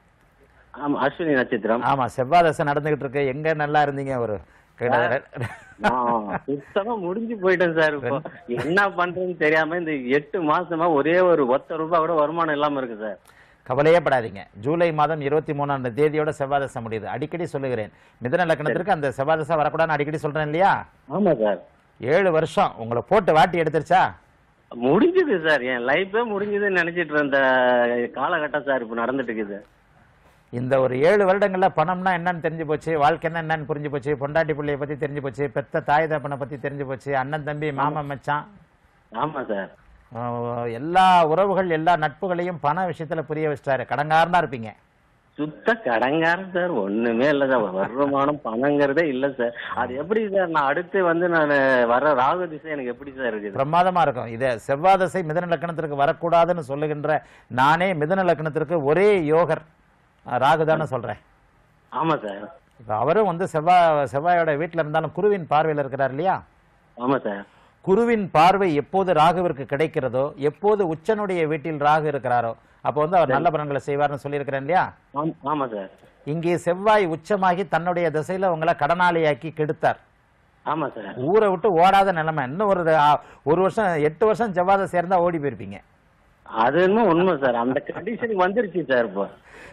ஆமா அஸ்வினி நட்சத்திரம் ஆமா செவ்வாய் தசை நடந்துகிட்டு இருக்கு எங்க நல்லா இருந்தீங்க ஒரு கிட்ட- நான் சுத்தமா முடிஞ்சு போயிட்டேன் சார் இப்போ என்ன பண்றதுன்னு தெரியாம இந்த எட்டு மாசமா ஒரே ஒரு ஒத்த ரூபாய் கூட வருமானம் இல்லாம இருக்கு சார் கவலையே படாதீங்க ஜூலை மாதம் இருபத்தி மூணாம் தேதியோட செவ்வாய் தசை முடியுது அடிக்கடி சொல்லுகிறேன் மிதுன லக்னத்திற்கு அந்த செவ்வாய் தசை வரக்கூடாதுன்னு அடிக்கடி சொல்றேன் இல்லையா ஆமா சார் ஏழு வருஷம் உங்களை போட்டு வாட்டி எடுத்துருச்சா முடிஞ்சது சார் என் லைஃபே முடிஞ்சதுன்னு நினைச்சிட்டு இருந்த காலகட்டம் சார் இப்போ நடந்துட்டு இருக்குது இந்த ஒரு ஏழு வருடங்கள்ல பணம்னா என்னன்னு தெரிஞ்சு போச்சு வாழ்க்கைன்னா என்னன்னு புரிஞ்சு போச்சு பொண்டாட்டி பிள்ளைய பத்தி தெரிஞ்சு போச்சு பெத்த தாய் தப்பனை பத்தி தெரிஞ்சு போச்சு அண்ணன் தம்பி மாமன் மச்சான் ஆமா சார் ஆஹ் எல்லா உறவுகள் எல்லா நட்புகளையும் பண விஷயத்துல புரிய வச்சிட்டாரு கடங்காரனா இருப்பீங்க சுத்த கடங்காரன் சார் ஒண்ணுமே இல்ல சார் வருமானம் பணங்கிறதே இல்ல சார் அது எப்படி சார் நான் அடுத்து வந்து நான் வர ராகு திசை எனக்கு எப்படி சார் இருக்குது பிரமாதமா இருக்கும் இத செவ்வாதசை மிதன லக்னத்திற்கு வரக்கூடாதுன்னு சொல்லுகின்ற நானே மிதன லக்னத்திற்கு ஒரே யோகர் ஆஹ் ராகுதான்னு சொல்றேன் ஆமா சார் இப்ப அவரும் வந்து செவ்வாய் செவ்வாயோட வீட்டுல இருந்தாலும் குருவின் பார்வையில இருக்கிறார் இல்லையா ஆமா சார் குருவின் பார்வை எப்போது ராகுவிற்கு கிடைக்கிறதோ எப்போது உச்சனுடைய வீட்டில் ராகு இருக்கிறாரோ அப்போ வந்து அவர் நல்ல பலன்களை செய்வார்னு சொல்லியிருக்கிறேன் இல்லையா ஆம்- ஆமா சார் இங்கே செவ்வாய் உச்சமாகி தன்னுடைய திசையில உங்களை கடனாளியாக்கி கெடுத்தார் ஆமா சார் ஊரை விட்டு ஓடாத நிலைமை இன்னும் ஒரு ஆ, ஒரு வருஷம் எட்டு வருஷம் செவ்வாதை சேர்ந்தா ஓடி போயிருப்பீங்க அது என்னமோ உண்மை சார் அந்த கண்டிஷன் வந்துருச்சு சார் இப்போ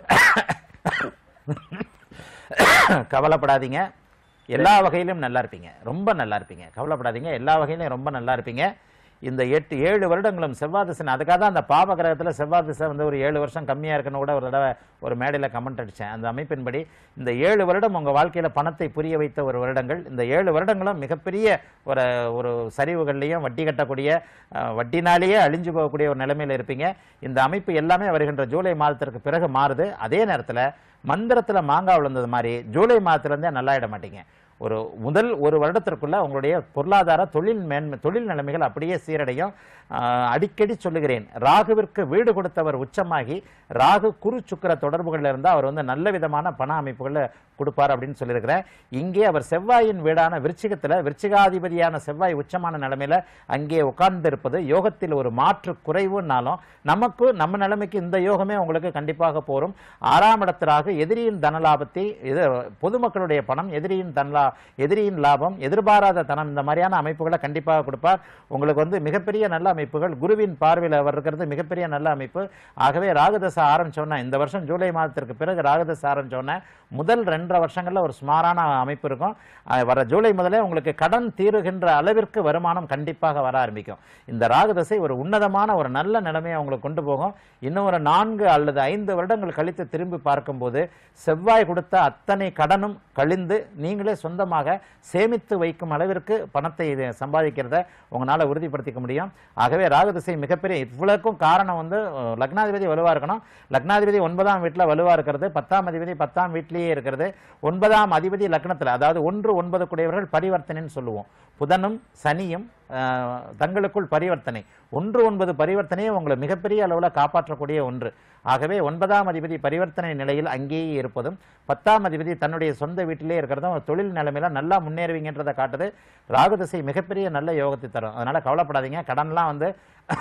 கவலைப்படாதீங்க எல்லா வகையிலும் நல்லா இருப்பீங்க ரொம்ப நல்லா இருப்பீங்க கவலைப்படாதீங்க எல்லா வகையிலும் ரொம்ப நல்லா இருப்பீங்க இந்த எட்டு ஏழு வருடங்களும் செவ்வாய் திசை அதுக்காக தான் அந்த பாப கிரகத்துல செவ்வாய் திசை வந்து ஒரு ஏழு வருஷம் கம்மியா இருக்குன்னு கூட ஒரு தடவை ஒரு மேடையில கமெண்ட் அடிச்சேன் அந்த அமைப்பின்படி இந்த ஏழு வருடம் உங்க வாழ்க்கையில பணத்தை புரிய வைத்த ஒரு வருடங்கள் இந்த ஏழு வருடங்களும் மிகப்பெரிய ஒரு ஒரு சரிவுகள்லையும் வட்டி கட்டக்கூடிய அஹ், வட்டினாலேயே அழிஞ்சு போகக்கூடிய ஒரு நிலைமையில இருப்பீங்க இந்த அமைப்பு எல்லாமே வருகின்ற ஜூலை மாதத்திற்கு பிறகு மாறுது அதே நேரத்துல மந்திரத்துல மாங்காய் விழுந்தது மாதிரி ஜூலை மாதத்துல இருந்தே நல்லாயிட மாட்டீங்க ஒரு முதல் ஒரு வருடத்திற்குள்ள உங்களுடைய பொருளாதார தொழில் மேன்மை தொழில் நிலைமைகள் அப்படியே சீரடையும் ஆஹ், அடிக்கடி சொல்லுகிறேன் ராகுவிற்கு வீடு கொடுத்தவர் உச்சமாகி ராகு குரு சுக்கிர தொடர்புகள்ல இருந்தா அவர் வந்து நல்ல விதமான பண அமைப்புகளை கொடுப்பார் அப்படின்னு சொல்லியிருக்கிறேன் இங்கே அவர் செவ்வாயின் வீடான விருச்சிகத்துல விருச்சிகாதிபதியான செவ்வாய் உச்சமான நிலைமையில அங்கே உட்கார்ந்து இருப்பது யோகத்தில் ஒரு மாற்று குறைவுன்னாலும் நமக்கு நம்ம நிலைமைக்கு இந்த யோகமே உங்களுக்கு கண்டிப்பாக போரும் ஆறாம் இடத்திலாக எதிரியின் தன லாபத்தை இது பொதுமக்களுடைய பணம் எதிரியின் தனலா எதிரியின் லாபம் எதிர்பாராத தனம் இந்த மாதிரியான அமைப்புகளை கண்டிப்பாக கொடுப்பார் உங்களுக்கு வந்து மிகப்பெரிய நல்ல அமைப்புகள் குருவின் பார்வையில் அவர் இருக்கிறது மிகப்பெரிய நல்ல அமைப்பு ஆகவே ராகுதசை ஆரம்பிச்சோன்னா இந்த வருஷம் ஜூலை மாதத்திற்கு பிறகு ராகுதசை ஆரம்பிச்சோன்னா முதல் ரெண்டரை வருஷங்கள்ல ஒரு சுமாரான அமைப்பு இருக்கும் அஹ் வர ஜூலை முதலே உங்களுக்கு கடன் தீருகின்ற அளவிற்கு வருமானம் கண்டிப்பாக வர ஆரம்பிக்கும் இந்த ராகுதசை ஒரு உன்னதமான ஒரு நல்ல நிலைமையை உங்களுக்கு கொண்டு போகும் இன்னும் ஒரு நான்கு அல்லது ஐந்து வருடங்கள் கழித்து திரும்பி பார்க்கும்போது செவ்வாய் கொடுத்த அத்தனை கடனும் கழிந்து நீங்களே சொந்தமாக சேமித்து வைக்கும் அளவிற்கு பணத்தை இது சம்பாதிக்கிறத உங்களால உறுதிப்படுத்திக்க முடியும் ஆகவே ராகுதிசை மிகப்பெரிய இவ்வளவுக்கும் காரணம் வந்து அஹ், லக்னாதிபதி வலுவா இருக்கணும் லக்னாதிபதி ஒன்பதாம் வீட்டுல வலுவா இருக்கிறது பத்தாம் அதிபதி பத்தாம் வீட்டிலேயே இருக்கிறது ஒன்பதாம் அதிபதி லக்னத்துல அதாவது ஒன்று ஒன்பது கூடியவர்கள் பரிவர்த்தனைன்னு சொல்லுவோம் புதனும் சனியும் அஹ், தங்களுக்குள் பரிவர்த்தனை ஒன்று ஒன்பது பரிவர்த்தனையும் உங்களை மிகப்பெரிய அளவில் காப்பாற்றக்கூடிய ஒன்று ஆகவே ஒன்பதாம் அதிபதி பரிவர்த்தனை நிலையில் அங்கேயே இருப்பதும் பத்தாம் அதிபதி தன்னுடைய சொந்த வீட்டிலே இருக்கிறதும் ஒரு தொழில் நிலைமையில நல்லா முன்னேறுவீங்கன்றதை காட்டுது ராகுதிசை மிகப்பெரிய நல்ல யோகத்தை தரும் அதனால கவலைப்படாதீங்க கடன்லாம் வந்து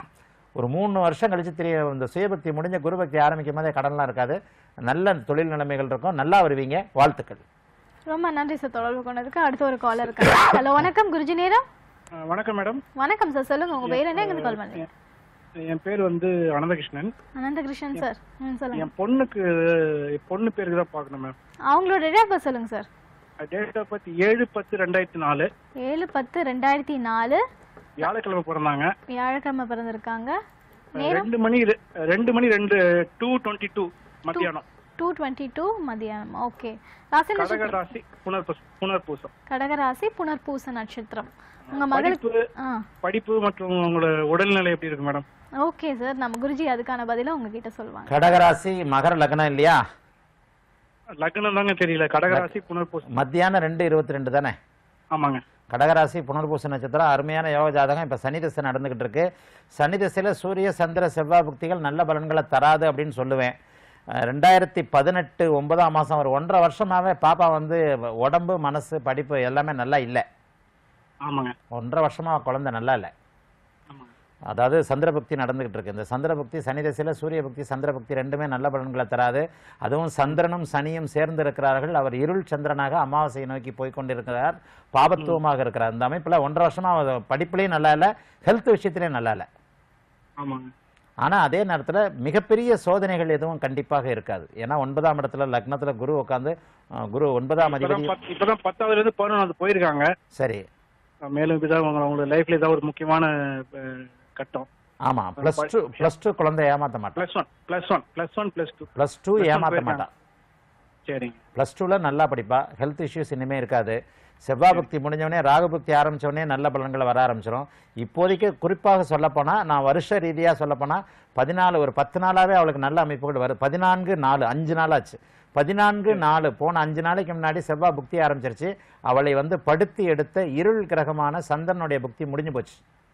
ஒரு மூணு வருஷம் கழிச்சு தெரிய இந்த சுயபக்தி முடிஞ்ச குருபக்தி ஆரம்பிக்கும் போதே கடன்லாம் இருக்காது நல்ல தொழில் நிலைமைகள் இருக்கும் நல்லா வருவீங்க வாழ்த்துக்கள் ரொம்ப நன்றி சார் தொடர்பு கொண்டதுக்கு அடுத்த ஒரு காலர் இருக்காங்க ஹலோ வணக்கம் குருஜி நேரம் வணக்கம் மேடம் வணக்கம் சார் சொல்லுங்க உங்க பேர் என்ன எங்க கால் பண்ணீங்க என் பேர் வந்து அனந்தகிருஷ்ணன் அனந்தகிருஷ்ணன் சார் ம் சொல்லுங்க என் பொண்ணுக்கு பொண்ணு பேருக்கு தான் பார்க்கணும் மேம் அவங்களோட டேட் ஆஃப் பர்த் சொல்லுங்க சார் டேட் ஆஃப் பர்த் ஏழு பத்து ரெண்டாயிரத்தி நாலு ஏழு பத்து ரெண்டாயிரத்தி நாலு வியாழக்கிழமை பிறந்தாங்க வியாழக்கிழமை பிறந்திருக்காங்க நேரம் ரெண்டு மணி ரெ- ரெண்டு மணி ரெண்டு டூ டுவெண்ட்டி டூ மத்தியானம் டூ டுவெண்ட்டி டூ மதியானம் ஓகே ராசி கடக நட்சத்திரம் ராசி புனர்பூச புனர்பூசம் கடகராசி புனர்பூச நட்சத்திரம் உங்க மகளுக்கு படிப்பு ஆ படிப்பு மற்றும் உங்களோட உடல்நிலை எப்படி இருக்கு மேடம் ஓகே சார் நம்ம குருஜி அதுக்கான பதில உங்ககிட்ட சொல்லுவாங்க கடகராசி மகர லக்னம் இல்லையா லக்னம் தாங்க தெரியல கடக ராசி புனர்பூசம் மத்தியானம் ரெண்டு இருபத்தி ரெண்டு தானே ஆமாங்க கடகராசி புனர்பூச நட்சத்திரம் அருமையான யோக ஜாதகம் இப்போ சனி திசை நடந்துகிட்டு இருக்கு சனி திசையில் சூரிய சந்திர செவ்வாய் புக்திகள் நல்ல பலன்களை தராது அப்படின்னு சொல்லுவேன் அஹ் ரெண்டாயிரத்தி பதினெட்டு ஒன்பதாம் மாதம் ஒரு ஒன்றரை வருஷமாவே பாப்பா வந்து உடம்பு மனசு படிப்பு எல்லாமே நல்லா இல்லை ஆமாங்க ஒன்றரை வருஷமா குழந்தை நல்லா இல்லை ஆமாங்க அதாவது சந்திரபக்தி நடந்துகிட்டு இருக்கு இந்த சந்திரபக்தி சனி திசையில சூரிய பக்தி சந்திரபக்தி ரெண்டுமே நல்ல பலன்களை தராது அதுவும் சந்திரனும் சனியும் சேர்ந்து இருக்கிறார்கள் அவர் இருள் சந்திரனாக அமாவாசையை நோக்கி போய் கொண்டிருக்கிறார் பாபத்துவமாக இருக்கிறார் இந்த அமைப்புல ஒன்றரை வருஷமா அவர் படிப்புலயும் நல்லா இல்லை ஹெல்த் விஷயத்திலையும் நல்லா இல்லை ஆமாங்க ஆனா அதே நேரத்துல மிகப்பெரிய சோதனைகள் எதுவும் கண்டிப்பாக இருக்காது ஏன்னா ஒன்பதாம் இடத்துல லக்னத்துல குரு உட்காந்து குரு ஒன்பதாம் இப்பதான் அதிபதி பத்து- இப்பதான் பத்தாவதுல இருந்து பதினொன்றாவது போயிருக்காங்க சரி மேலும் இப்பதான் அவங்க அவங்களோட லைஃப்ல ஏதாவது ஒரு முக்கியமான அஹ், கட்டம் ஆமா பிளஸ் டூ பிளஸ் டூ குழந்தை ஏமாத்த மாட்டான் plus one plus one plus one plus two plus two Plus one ஏமாத்த போயிருக்காங்க. மாட்டான் சரிங்க ப்ளஸ் டூவில் நல்லா படிப்பா ஹெல்த் இஷ்யூஸ் இனிமே இருக்காது செவ்வாய் பக்தி முடிஞ்சவொடனே ராகு பக்தி ஆரம்பிச்சவொடனே நல்ல பலன்கள் வர ஆரம்பிச்சிடும் இப்போதைக்கு குறிப்பாக சொல்லப்போனால் நான் வருஷ ரீதியாக சொல்லப்போனால் பதினாலு ஒரு பத்து நாளாகவே அவளுக்கு நல்ல அமைப்புகள் வரும் பதினான்கு நாலு அஞ்சு நாள் ஆச்சு பதினான்கு நாலு போன அஞ்சு நாளைக்கு முன்னாடி செவ்வாய் புக்தி ஆரம்பிச்சிருச்சு அவளை வந்து படுத்தி எடுத்த இருள் கிரகமான சந்திரனுடைய புக்தி முடிஞ்சு போச்சு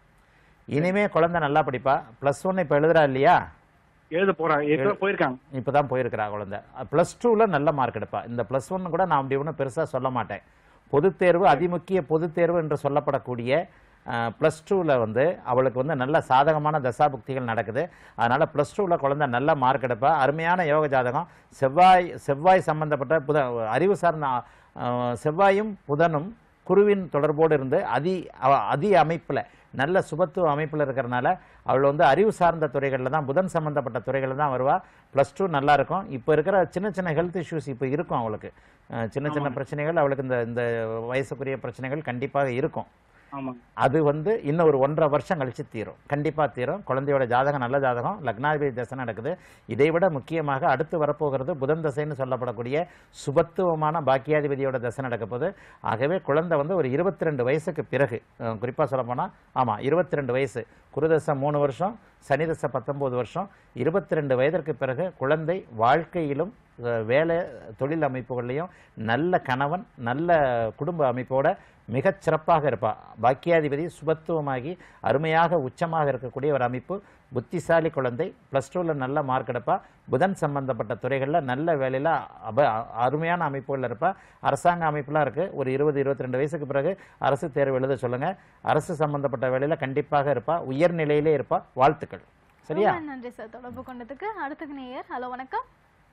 இனிமே குழந்தை நல்லா படிப்பா ப்ளஸ் ஒன் இப்போ எழுதுறா இல்லையா எழுத போறாங்க இப்பதான் போயிருக்காங்க இப்பதான் போயிருக்கிறா குழந்தை ப்ளஸ் டூவில் நல்ல மார்க் எடுப்பா இந்த ப்ளஸ் ஒன் கூட நான் அப்படி ஒன்றும் பெருசாக சொல்ல மாட்டேன் பொதுத் தேர்வு அதிமுக்கிய பொதுத் தேர்வு என்று சொல்லப்படக்கூடிய ப்ளஸ் டூவில் வந்து அவளுக்கு வந்து நல்ல சாதகமான தசாபுக்திகள் நடக்குது அதனால் ப்ளஸ் டூவில் குழந்தை நல்ல மார்க் எடுப்பா அருமையான யோக ஜாதகம் செவ்வாய் செவ்வாய் சம்பந்தப்பட்ட புத அறிவு சார்ந்த அஹ், செவ்வாயும் புதனும் குருவின் தொடர்போடு இருந்து அதி அவ- அதி அமைப்பில் நல்ல சுபத்துவ அமைப்பில் இருக்கிறனால அவள் வந்து அறிவு சார்ந்த துறைகளில் தான் புதன் சம்பந்தப்பட்ட துறைகளில் தான் வருவா ப்ளஸ் டூ நல்லா இருக்கும் இப்போ இருக்கிற சின்ன சின்ன ஹெல்த் இஷ்யூஸ் இப்போ இருக்கும் அவளுக்கு அஹ் சின்ன சின்ன பிரச்சனைகள் அவளுக்கு இந்த இந்த வயசுக்குரிய பிரச்சனைகள் கண்டிப்பாக இருக்கும் ஆமாங்க அது வந்து இன்னும் ஒரு ஒன்றரை வருஷம் கழிச்சு தீரும் கண்டிப்பாக தீரும் குழந்தையோட ஜாதகம் நல்ல ஜாதகம் லக்னாதிபதி தசை நடக்குது இதை விட முக்கியமாக அடுத்து வரப்போகிறது புதன் தசைன்னு சொல்லப்படக்கூடிய சுபத்துவமான பாக்கியாதிபதியோட தசை நடக்க போகுது ஆகவே குழந்தை வந்து ஒரு இருபத்தி ரெண்டு வயசுக்கு பிறகு குறிப்பாக சொல்லப்போனால் ஆமாம் இருபத்தி ரெண்டு வயசு குருதசை மூணு வருஷம் சனி தசை பத்தொம்போது வருஷம் இருபத்தி ரெண்டு வயதிற்கு பிறகு குழந்தை வாழ்க்கையிலும் அஹ், வேலை தொழில் அமைப்புகள்லையும் நல்ல கணவன் நல்ல குடும்ப அமைப்போட மிகச் சிறப்பாக இருப்பா பாக்கியாதிபதி சுபத்துவமாகி அருமையாக உச்சமாக இருக்கக்கூடிய ஒரு அமைப்பு புத்திசாலி குழந்தை ப்ளஸ் டூவில் நல்ல மார்க் எடுப்பா புதன் சம்பந்தப்பட்ட துறைகளில் நல்ல வேலையில் அப அருமையான அமைப்புகளில் இருப்பா அரசாங்க அமைப்புலாம் இருக்குது ஒரு இருபது இருபத்தி ரெண்டு வயசுக்கு பிறகு அரசு தேர்வு எழுத சொல்லுங்கள் அரசு சம்பந்தப்பட்ட வேலையில் கண்டிப்பாக இருப்பா உயர்நிலையிலே இருப்பா வாழ்த்துக்கள் சரியா ரொம்ப நன்றி சார் தொடர்பு கொண்டதுக்கு அடுத்த நேயர் ஹலோ வணக்கம்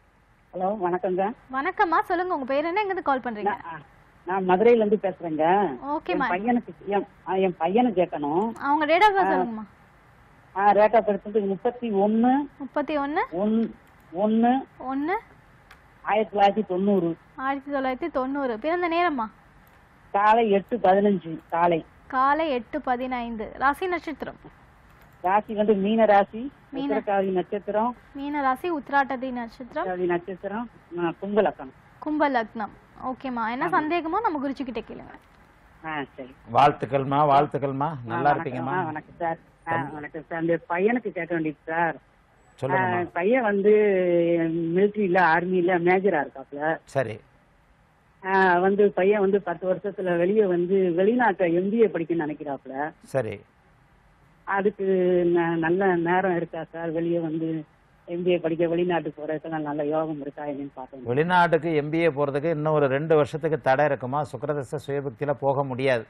ஹலோ வணக்கங்க வணக்கம்மா சொல்லுங்க உங்க பேர் என்ன எங்கிருந்து கால் பண்றீங்க நான் நான் மதுரையில இருந்து பேசுறேங்க ஓகேம்மா என் பையனுக்கு என் ஆ, என் பையனுக்கு கேட்கணும் அவங்க டேட் ஆஃப் பர்த் சொல்லுங்கம்மா ரேட் ஆஃப் பர்த் முப்பத்தி ஒன்னு முப்பத்தி ஒன்று ஒன் ஒன்னு ஒன்று ஆயிரத்தி தொள்ளாயிரத்தி தொண்ணூறு ஆயிரத்தி தொள்ளாயிரத்தி தொண்ணூறு பிறந்த நேரம்மா காலை எட்டு பதினஞ்சு காலை காலை எட்டு பதினைந்து ராசி நட்சத்திரம் ராசி வந்து மீன ராசி மீன. உத்திரட்டாதி நட்சத்திரம் மீன ராசி உத்திராட்டதி நட்சத்திரம் உத்திரட்டாதி நட்சத்திரம் ஆ, கும்பலக்கணம் கும்ப லக்னம் ஓகேம்மா என்ன சந்தேகமோ நம்ம குருஜி கிட்ட கேளுங்க ஆ சரி வாழ்த்துக்கள்மா வாழ்த்துக்கள்மா ஆ, நல்லா வணக்கம். இருப்பீங்கம்மா ஆ, வணக்கம் சார் ஆ, வணக்கம் சார் அந்த பையனுக்கு கேட்க வேண்டியது சார் சொல்லுங்கம்மா ஆ, பையன் வந்து மிலிட்ரியில ஆர்மியில மேஜரா இருக்காப்ல சரி ஆ, வந்து பையன் வந்து பத்து வருஷத்துல வெளியே வந்து வெளிநாட்டை எம்பிஏ படிக்கணும்னு நினைக்கிறாப்புல சரி அதுக்கு ந- நல்ல நேரம் இருக்கா சார் வெளியே வந்து எம்பிஏ படிக்க வெளிநாட்டுக்கு போறதுக்கெல்லாம் நல்ல யோகம் இருக்கா என்னன்னு பார்த்தோம் வெளிநாட்டுக்கு எம்பிஏ போகிறதுக்கு இன்னும் ஒரு ரெண்டு வருஷத்துக்கு தடை இருக்குமா சுக்கிரதச சுயபக்தியில் போக முடியாது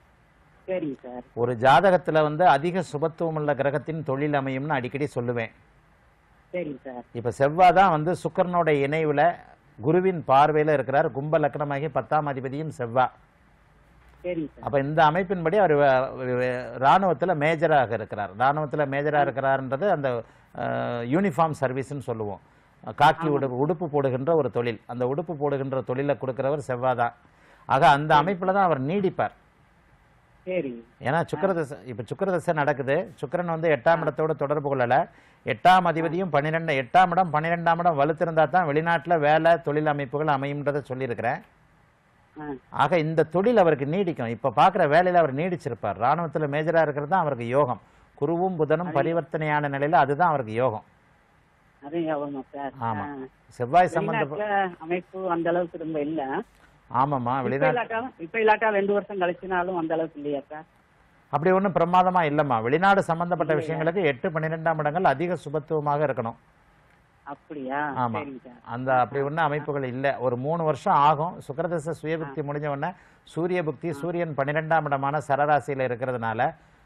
சரிங்க சார் ஒரு ஜாதகத்தில் வந்து அதிக சுபத்துவம் உள்ள கிரகத்தின் தொழில் அமையும்னு அடிக்கடி சொல்லுவேன் சரிங்க சார் இப்போ செவ்வாய் தான் வந்து சுக்கரனோட இணைவில் குருவின் பார்வையில் இருக்கிறார் கும்ப லக்னமாகி பத்தாம் அதிபதியும் செவ்வாய் சரிங்க சார் அப்ப இந்த அமைப்பின்படி அவர் ராணுவத்துல மேஜராக இருக்கிறார் ராணுவத்துல மேஜரா இருக்கிறார்ன்றது அந்த யூனிஃபார்ம் சர்வீஸ்னு சொல்லுவோம் காக்கி உடுப்பு உடுப்பு போடுகின்ற ஒரு தொழில் அந்த உடுப்பு போடுகின்ற தொழிலை கொடுக்கிறவர் செவ்வாதான் ஆக அந்த அமைப்புல தான் அவர் நீடிப்பார் சரிங்க ஏன்னா சுக்கிரதசை இப்ப சுக்கிரதசை நடக்குது சுக்கிரன் வந்து எட்டாம் இடத்தோட தொடர்பு கொள்ளல எட்டாம் அதிபதியும் பன்னிரெண்டு எட்டாம் இடம் பன்னிரெண்டாம் இடம் வலுத்திருந்தா தான் வெளிநாட்டுல வேலை தொழில் அமைப்புகள் அமையும்ன்றதை சொல்லியிருக்கிறேன் ஆ ஆக இந்த தொழில் அவருக்கு நீடிக்கும் இப்ப பாக்குற வேலையில அவர் நீடிச்சிருப்பார் ராணுவத்துல மேஜரா இருக்கிறது தான் அவருக்கு யோகம் குருவும் புதனும் பரிவர்த்தனையான நிலையில அதுதான் அவருக்கு யோகம் அது ஆகுமா சார் ஆமா. ஆ. செவ்வாய் சம்பந்த வெளிநாட்டுல அமைப்பு அந்த அளவுக்கு ரொம்ப இல்ல ஆமாம்மா இப்ப வெளிநாட்டு இல்லாட்டாலும் இப்ப இல்லாட்டா ரெண்டு வருஷம் கழிச்சுனாலும் அந்த அளவுக்கு இல்லையா சார் அப்படி ஒண்ணும் பிரமாதமா இல்லம்மா வெளிநாடு சம்பந்தப்பட்ட விஷயங்களுக்கு எட்டு பன்னிரெண்டாம் இடங்கள் அதிக சுபத்துவமாக இருக்கணும் அப்படியா ஆமா. சரிங்க சார் அந்த அப்படி ஒன்றும் அமைப்புகள் இல்லை ஒரு மூணு வருஷம் ஆகும் சுக்கிரதச சுயபுக்தி முடிஞ்ச உடனே சூரிய புக்தி சூரியன் பன்னிரெண்டாம் இடமான சரராசியில இருக்கிறதுனால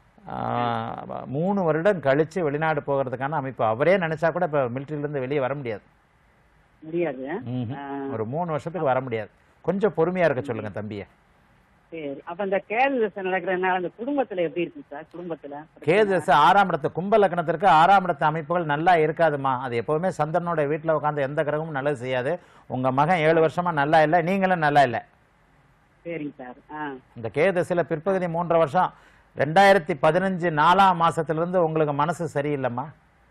ஆஹ், மூணு வருடம் கழிச்சு வெளிநாடு போகிறதுக்கான அமைப்பு அவரே நினைச்சா கூட இப்போ இருந்து வெளியே வர முடியாது முடியாது ம்ஹும். ஆ, ஒரு மூணு வருஷத்துக்கு வர முடியாது கொஞ்சம் பொறுமையா இருக்க சொல்லுங்க தம்பியை சரி அப்ப இந்த கேது தசை நடக்கிறதுனால அந்த குடும்பத்துல எப்படி இருக்கு சார் குடும்பத்துல கேது தசை ஆறாம் இடத்து கும்ப லக்னத்திற்கு ஆறாம் இடத்து அமைப்புகள் நல்லா இருக்காதுமா அது எப்பவுமே சந்திரனோட வீட்டில் உட்காந்து எந்த கிரகமும் நல்லது செய்யாது உங்க மகன் ஏழு வருஷமா நல்லா இல்லை நீங்களும் நல்லா இல்லை சரிங்க சார் ஆ இந்த கேது தசையில பிற்பகுதி மூன்றரை வருஷம் ரெண்டாயிரத்தி பதினஞ்சு நாலாம் மாசத்துல இருந்து உங்களுக்கு மனசு சரியில்லைம்மா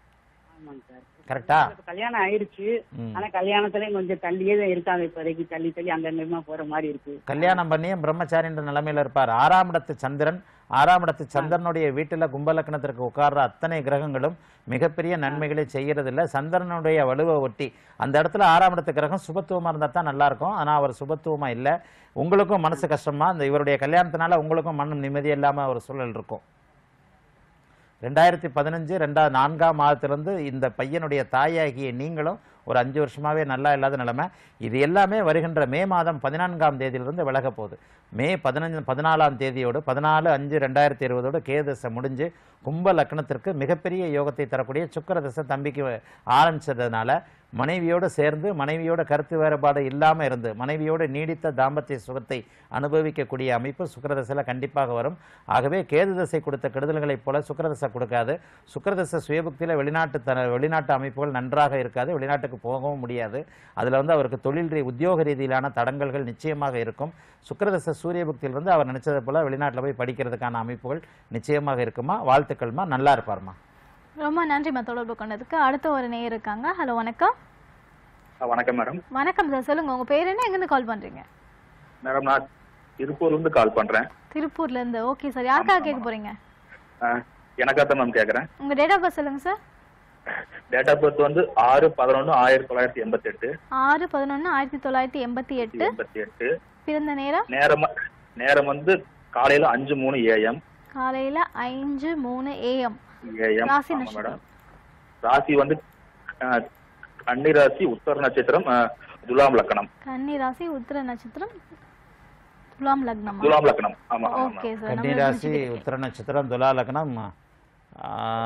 ஆமாங்க சார் கரெக்டா இப்ப கல்யாணம் ஆயிடுச்சு ம். ஆனா கல்யாணத்துலயும் கொஞ்சம் தள்ளியே தான் இருக்காங்க இப்போதைக்கு தள்ளி தள்ளி அங்கங்கமா போற மாதிரி இருக்கு கல்யாணம் பண்ணியும் பிரம்மச்சாரின்ற நிலைமையில இருப்பார் ஆறாம் இடத்து சந்திரன் ஆறாம் இடத்து சந்திரனுடைய வீட்டுல கும்பலக்கணத்திற்கு உட்கார்ற அத்தனை கிரகங்களும் மிகப்பெரிய நன்மைகளை செய்யறது இல்ல சந்திரனுடைய வலுவை ஒட்டி அந்த இடத்துல ஆறாம் இடத்து கிரகம் சுபத்துவமா இருந்தா தான் நல்லா இருக்கும் ஆனா அவர் சுபத்துவமா இல்ல உங்களுக்கும் மனசு கஷ்டமா இந்த இவருடைய கல்யாணத்தினால உங்களுக்கும் மனம் நிம்மதி இல்லாம ஒரு சூழல் இருக்கும் ரெண்டாயிரத்தி பதினஞ்சு ரெண்டாவது நான்காம் மாதத்திலிருந்து இந்த பையனுடைய தாயாகிய நீங்களும் ஒரு அஞ்சு வருஷமாவே நல்லா இல்லாத நிலைமை இது எல்லாமே வருகின்ற மே மாதம் பதினான்காம் தேதியிலிருந்து விலக போகுது மே பதினஞ்சு பதினாலாம் தேதியோடு பதினாலு அஞ்சு ரெண்டாயிரத்தி இருபதோடு கேதசை முடிஞ்சு கும்ப லக்னத்திற்கு மிகப்பெரிய யோகத்தை தரக்கூடிய சுக்கிர தசை தம்பிக்கு ஆரம்பிச்சதுனால மனைவியோடு சேர்ந்து மனைவியோட கருத்து வேறுபாடு இல்லாம இருந்து மனைவியோடு நீடித்த தாம்பத்திய சுகத்தை அனுபவிக்கக்கூடிய அமைப்பு சுக்கிரதசையில் கண்டிப்பாக வரும் ஆகவே கேது தசை கொடுத்த கெடுதல்களைப் போல சுக்கிரதசை கொடுக்காது சுக்கிரதசை சுயபுக்தியில வெளிநாட்டு த வெளிநாட்டு அமைப்புகள் நன்றாக இருக்காது வெளிநாட்டுக்கு போகவும் முடியாது அதுல வந்து அவருக்கு தொழில் ரீ உத்தியோக ரீதியிலான தடங்கல்கள் நிச்சயமாக இருக்கும் சுக்கிரதசை சூரிய புக்தியிலிருந்து அவர் நினைச்சது போல வெளிநாட்டுல போய் படிக்கிறதுக்கான அமைப்புகள் நிச்சயமாக இருக்குமா வாழ்த்துக்கள்மா நல்லா இருப்பார்மா ரொம்ப நன்றிம்மா தொடர்பு கொண்டதுக்கு அடுத்த ஒரு நேயர் இருக்காங்க ஹலோ வணக்கம் வணக்கம் மேடம் வணக்கம் சார் சொல்லுங்க உங்க பேர் என்ன எங்கேருந்து கால் பண்றீங்க மேடம் நான் திருப்பூர்ல இருந்து கால் பண்றேன் திருப்பூர்ல இருந்து ஓகே சார் யாருக்காக கேட்க போறீங்க எனக்கா தான் மேம் கேக்குறேன் உங்க டேட் ஆஃப் பர்த் சொல்லுங்க சார் டேட் ஆஃப் பர்த் வந்து ஆறு பதினொன்று ஆயிரத்தி தொள்ளாயிரத்தி எண்பத்தி எட்டு ஆறு பதினொன்று ஆயிரத்தி தொள்ளாயிரத்தி எண்பத்தி எட்டு எண்பத்தி எட்டு பிறந்த நேரம் நேரம் நேரம் வந்து காலையில அஞ்சு மூணு ஏஎம் காலையில ஐந்து மூணு ஏஎம் ஏஎம் ராசி ஆமா நட்சத்திரம். மேடம் ராசி வந்து அஹ், கன்னி ராசி உத்தர நட்சத்திரம் அஹ், துலாம் லக்னம் கன்னி ராசி உத்திர நட்சத்திரம் துலாம் லக்னமா துலாம் லக்னம் ஆமா ஆமா ஓகே சார் கன்னி ராசி உத்திர நட்சத்திரம் துலா லக்னம் ஆ,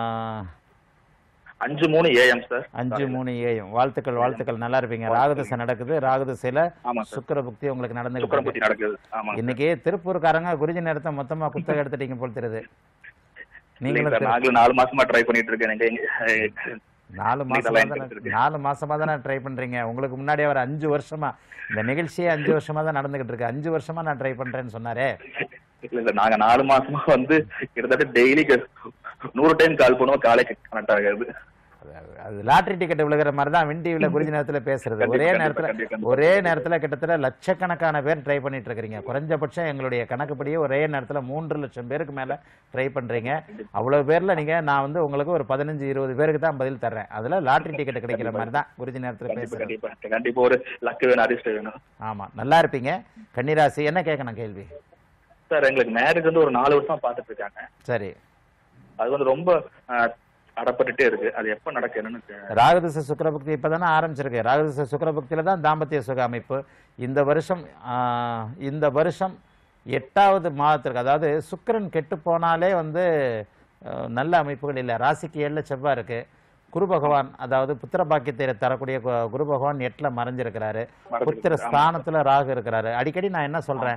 அஞ்சு மூணு ஏஎம் சார் அஞ்சு மூணு ஏயும் வாழ்த்துக்கள் வாழ்த்துக்கள் நல்லா இருப்பீங்க ராகுதசை நடக்குது ராகுதசையில ஆமா சார் சுக்கிர புக்தி உங்களுக்கு நடந்துகிட்டு சுக்கரம் இருக்கு பத்தி நடக்குது ஆமா இன்னைக்கு திருப்பூர்காரங்க குருஜி நேரத்தை மொத்தமா குத்தகை எடுத்துட்டீங்க போல் தெரியுது இல்லைங்க நீங்களும் சார் திரு- நாங்களும் நாலு மாசமா ட்ரை பண்ணிட்டு இருக்கேன் எங்க எங்க- நாலு இன்னைக்கு மாசமா line தானே கிடைச்சிருக்கு. நாலு மாசமா தானே ட்ரை பண்றீங்க உங்களுக்கு முன்னாடி அவர் அஞ்சு வருஷமா இந்த நிகழ்ச்சியே அஞ்சு வருஷமா தான் நடந்துகிட்டு இருக்கு அஞ்சு வருஷமா நான் ட்ரை பண்றேன்னு சொன்னாரே இல்ல இல்ல நாங்க நாலு மாசமா வந்து கிட்டத்தட்ட டெய்லி நூறு டைம் கால் பண்ணுவோம் காலைக்கு கனெக்ட் ஆகாது அது- அது லாட்டரி டிக்கெட் விழுகிற மாதிரி தான் வின் டிவில குருஜி நேரத்துல பேசுறது கண்டிப்பா, ஒரே கண்டிப்பா, நேரத்துல கண்டிப்பா, கண்டிப்பா. ஒரே நேரத்துல கிட்டத்தட்ட லட்சக்கணக்கான பேர் ட்ரை பண்ணிட்டு இருக்கிறீங்க குறைஞ்சபட்சம் எங்களுடைய கணக்குப்படியே ஒரே நேரத்துல மூன்று லட்சம் பேருக்கு மேல ட்ரை பண்றீங்க அவ்வளவு பேர்ல நீங்க நான் வந்து உங்களுக்கு ஒரு பதினஞ்சு இருபது பேருக்கு தான் பதில் தர்றேன் அதுல லாட்டரி டிக்கெட் கிடைக்கிற மாதிரி தான் குருஜி நேரத்துல கண்டிப்பா பேசுறது கண்டிப்பா கண்டிப்பா ஒரு லக்கு வேணும் அதிர்ஷ்டம் வேணும் ஆமா நல்லா இருப்பீங்க கன்னிராசி என்ன கேட்கணும் கேள்வி சார் எங்களுக்கு மேரேஜ் வந்து ஒரு நாலு வருஷமா பாத்துட்டு இருக்காங்க சரி அது வந்து ரொம்ப அஹ், அடப்பட்டுட்டே இருக்கு அது எப்ப நடக்கு என்னன்னு தெ- ராகதிச சுக்கரபக்தி இப்பதானே ஆரம்பிச்சிருக்கு ராகதிச சுக்கரபக்தியில தான் தாம்பத்திய சுக அமைப்பு இந்த வருஷம் ஆஹ், இந்த வருஷம் எட்டாவது மாதத்திற்கு அதாவது சுக்கிரன் கெட்டு போனாலே வந்து அஹ், நல்ல அமைப்புகள் இல்லை ராசிக்கு ஏழுல செவ்வாய் இருக்கு குரு பகவான் அதாவது புத்திர பாக்கியத்தை தரக்கூடிய கு- குரு பகவான் எட்டுல மறைஞ்சிருக்கிறாரு புத்திர ஸ்தானத்துல ராகு இருக்கிறாரு அடிக்கடி நான் என்ன சொல்றேன்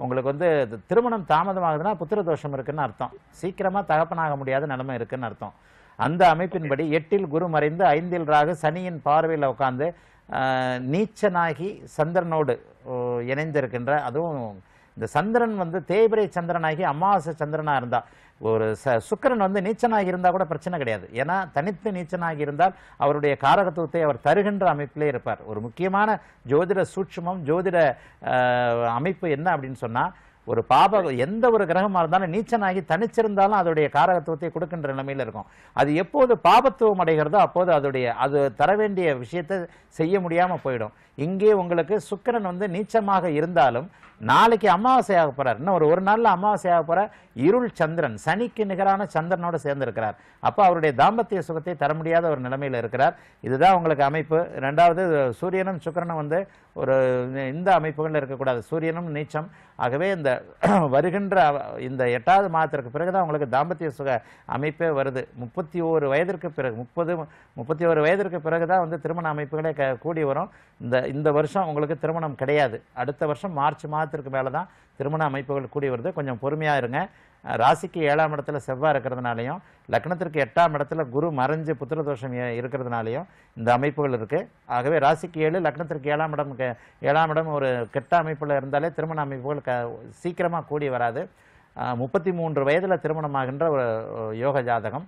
உங்களுக்கு வந்து இது திருமணம் தாமதமாகுதுன்னா புத்திர தோஷம் இருக்குன்னு அர்த்தம் சீக்கிரமா தகப்பனாக முடியாத நிலைமை இருக்குன்னு அர்த்தம் அந்த அமைப்பின்படி எட்டில் குரு மறைந்து ஐந்தில் ராகு சனியின் பார்வையில் உட்கார்ந்து ஆஹ், நீச்சனாகி சந்திரனோடு ஓ, இணைந்திருக்கின்ற அதுவும் இந்த சந்திரன் வந்து தேய்பிரை சந்திரனாகி அமாவாசை சந்திரனா இருந்தா ஒரு ச சுக்கிரன் வந்து நீச்சனாகி இருந்தா கூட பிரச்சனை கிடையாது ஏன்னா தனித்து நீச்சனாகி இருந்தால் அவருடைய காரகத்துவத்தை அவர் தருகின்ற அமைப்பிலே இருப்பார் ஒரு முக்கியமான ஜோதிட சூட்சுமம் ஜோதிட ஆஹ், அமைப்பு என்ன அப்படின்னு சொன்னா ஒரு பாப எந்த ஒரு கிரகமா இருந்தாலும் நீச்சனாகி தனிச்சிருந்தாலும் அதோடைய காரகத்துவத்தை கொடுக்கின்ற நிலைமையில இருக்கும் அது எப்போது பாபத்துவம் அடைகிறதோ அப்போது அதோடைய அது தர வேண்டிய விஷயத்தை செய்ய முடியாம போயிடும் இங்கே உங்களுக்கு சுக்கிரன் வந்து நீச்சமாக இருந்தாலும் நாளைக்கு அமாவாசை ஆக போறார் இன்னும் ஒரு ஒரு நாள்ல அமாவாசை ஆக போற இருள் சந்திரன் சனிக்கு நிகரான சந்திரனோட சேர்ந்து இருக்கிறார் அப்ப அவருடைய தாம்பத்திய சுகத்தை தர முடியாத ஒரு நிலைமையில இருக்கிறார் இதுதான் உங்களுக்கு அமைப்பு ரெண்டாவது சூரியனும் சுக்கிரனும் வந்து ஒரு இந்த அமைப்புகளில் இருக்கக்கூடாது சூரியனும் நீச்சம் ஆகவே இந்த வருகின்ற அவ- இந்த எட்டாவது மாதத்திற்கு பிறகுதான் உங்களுக்கு தாம்பத்திய சுக அமைப்பே வருது முப்பத்தி ஓரு வயதிற்கு பிறகு முப்பது முப்பத்தி ஒரு வயதிற்கு பிறகுதான் வந்து திருமண அமைப்புகளே க- கூடி வரும் இந்த இந்த வருஷம் உங்களுக்கு திருமணம் கிடையாது அடுத்த வருஷம் மார்ச் மாதத்திற்கு மேலே தான் திருமண அமைப்புகள் கூடி வருது கொஞ்சம் பொறுமையா இருங்க அஹ் ராசிக்கு ஏழாம் இடத்துல செவ்வாய் இருக்கிறதுனாலையும் லக்னத்திற்கு எட்டாம் இடத்துல குரு மறைஞ்சு புத்திர தோஷம் இ- இருக்கிறதுனாலையும் இந்த அமைப்புகள் இருக்கு ஆகவே ராசிக்கு ஏழு லக்னத்திற்கு ஏழாம் இடம் கெ- ஏழாம் இடம் ஒரு கெட்ட அமைப்புல இருந்தாலே திருமண அமைப்புகள் க சீக்கிரமா கூடி வராது முப்பத்தி மூன்று வயதுல திருமணமாகின்ற ஒரு ஒரு யோக ஜாதகம்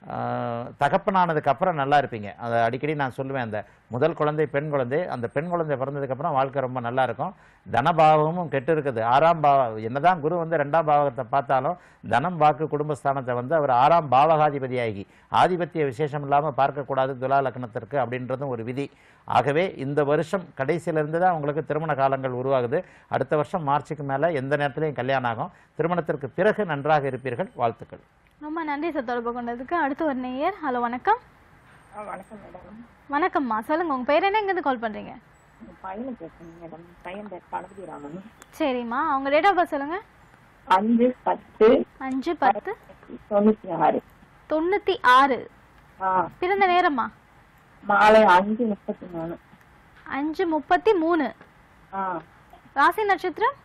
ஆஹ் தகப்பனானதுக்கு அப்புறம் நல்லா இருப்பீங்க அதை அடிக்கடி நான் சொல்லுவேன் அந்த முதல் குழந்தை பெண் குழந்தை அந்த பெண் குழந்தை பிறந்ததுக்கு அப்புறம் வாழ்க்கை ரொம்ப நல்லா இருக்கும் தனபாவமும் கெட்டு இருக்குது ஆறாம் பாவ என்னதான் குரு வந்து ரெண்டாம் பாவகத்தை பார்த்தாலும் தனம் வாக்கு குடும்பஸ்தானத்தை வந்து அவர் ஆறாம் பாவகாதிபதியாகி ஆதிபத்திய விசேஷம் இல்லாமல் பார்க்கக்கூடாது துலா லக்னத்திற்கு அப்படின்றதும் ஒரு விதி ஆகவே இந்த வருஷம் கடைசியில இருந்து தான் உங்களுக்கு திருமண காலங்கள் உருவாகுது அடுத்த வருஷம் மார்ச்சுக்கு மேலே எந்த நேரத்திலையும் கல்யாணம் ஆகும் திருமணத்திற்கு பிறகு நன்றாக இருப்பீர்கள் வாழ்த்துக்கள் ரொம்ப நன்றி சார் தொடர்பு கொண்டதுக்கு அடுத்து ஒரு நேயர் ஹலோ வணக்கம் வணக்கம் மேடம் வணக்கம்மா சொல்லுங்க உங்க பேர் என்ன எங்கேருந்து கால் பண்றீங்க பையனை பேசுறேன் மேடம் பையன் பேர் கணபதி ராமன் சரிம்மா அவங்க டேட் ஆஃப் பர்த் சொல்லுங்க அஞ்சு பத்து அஞ்சு பத்து தொண்ணூத்தி ஆறு தொண்ணூத்தி ஆறு ஆ பிறந்த நேரம்மா மாலை அஞ்சு முப்பத்தி மூணு அஞ்சு முப்பத்தி மூணு ஆ ராசி நட்சத்திரம்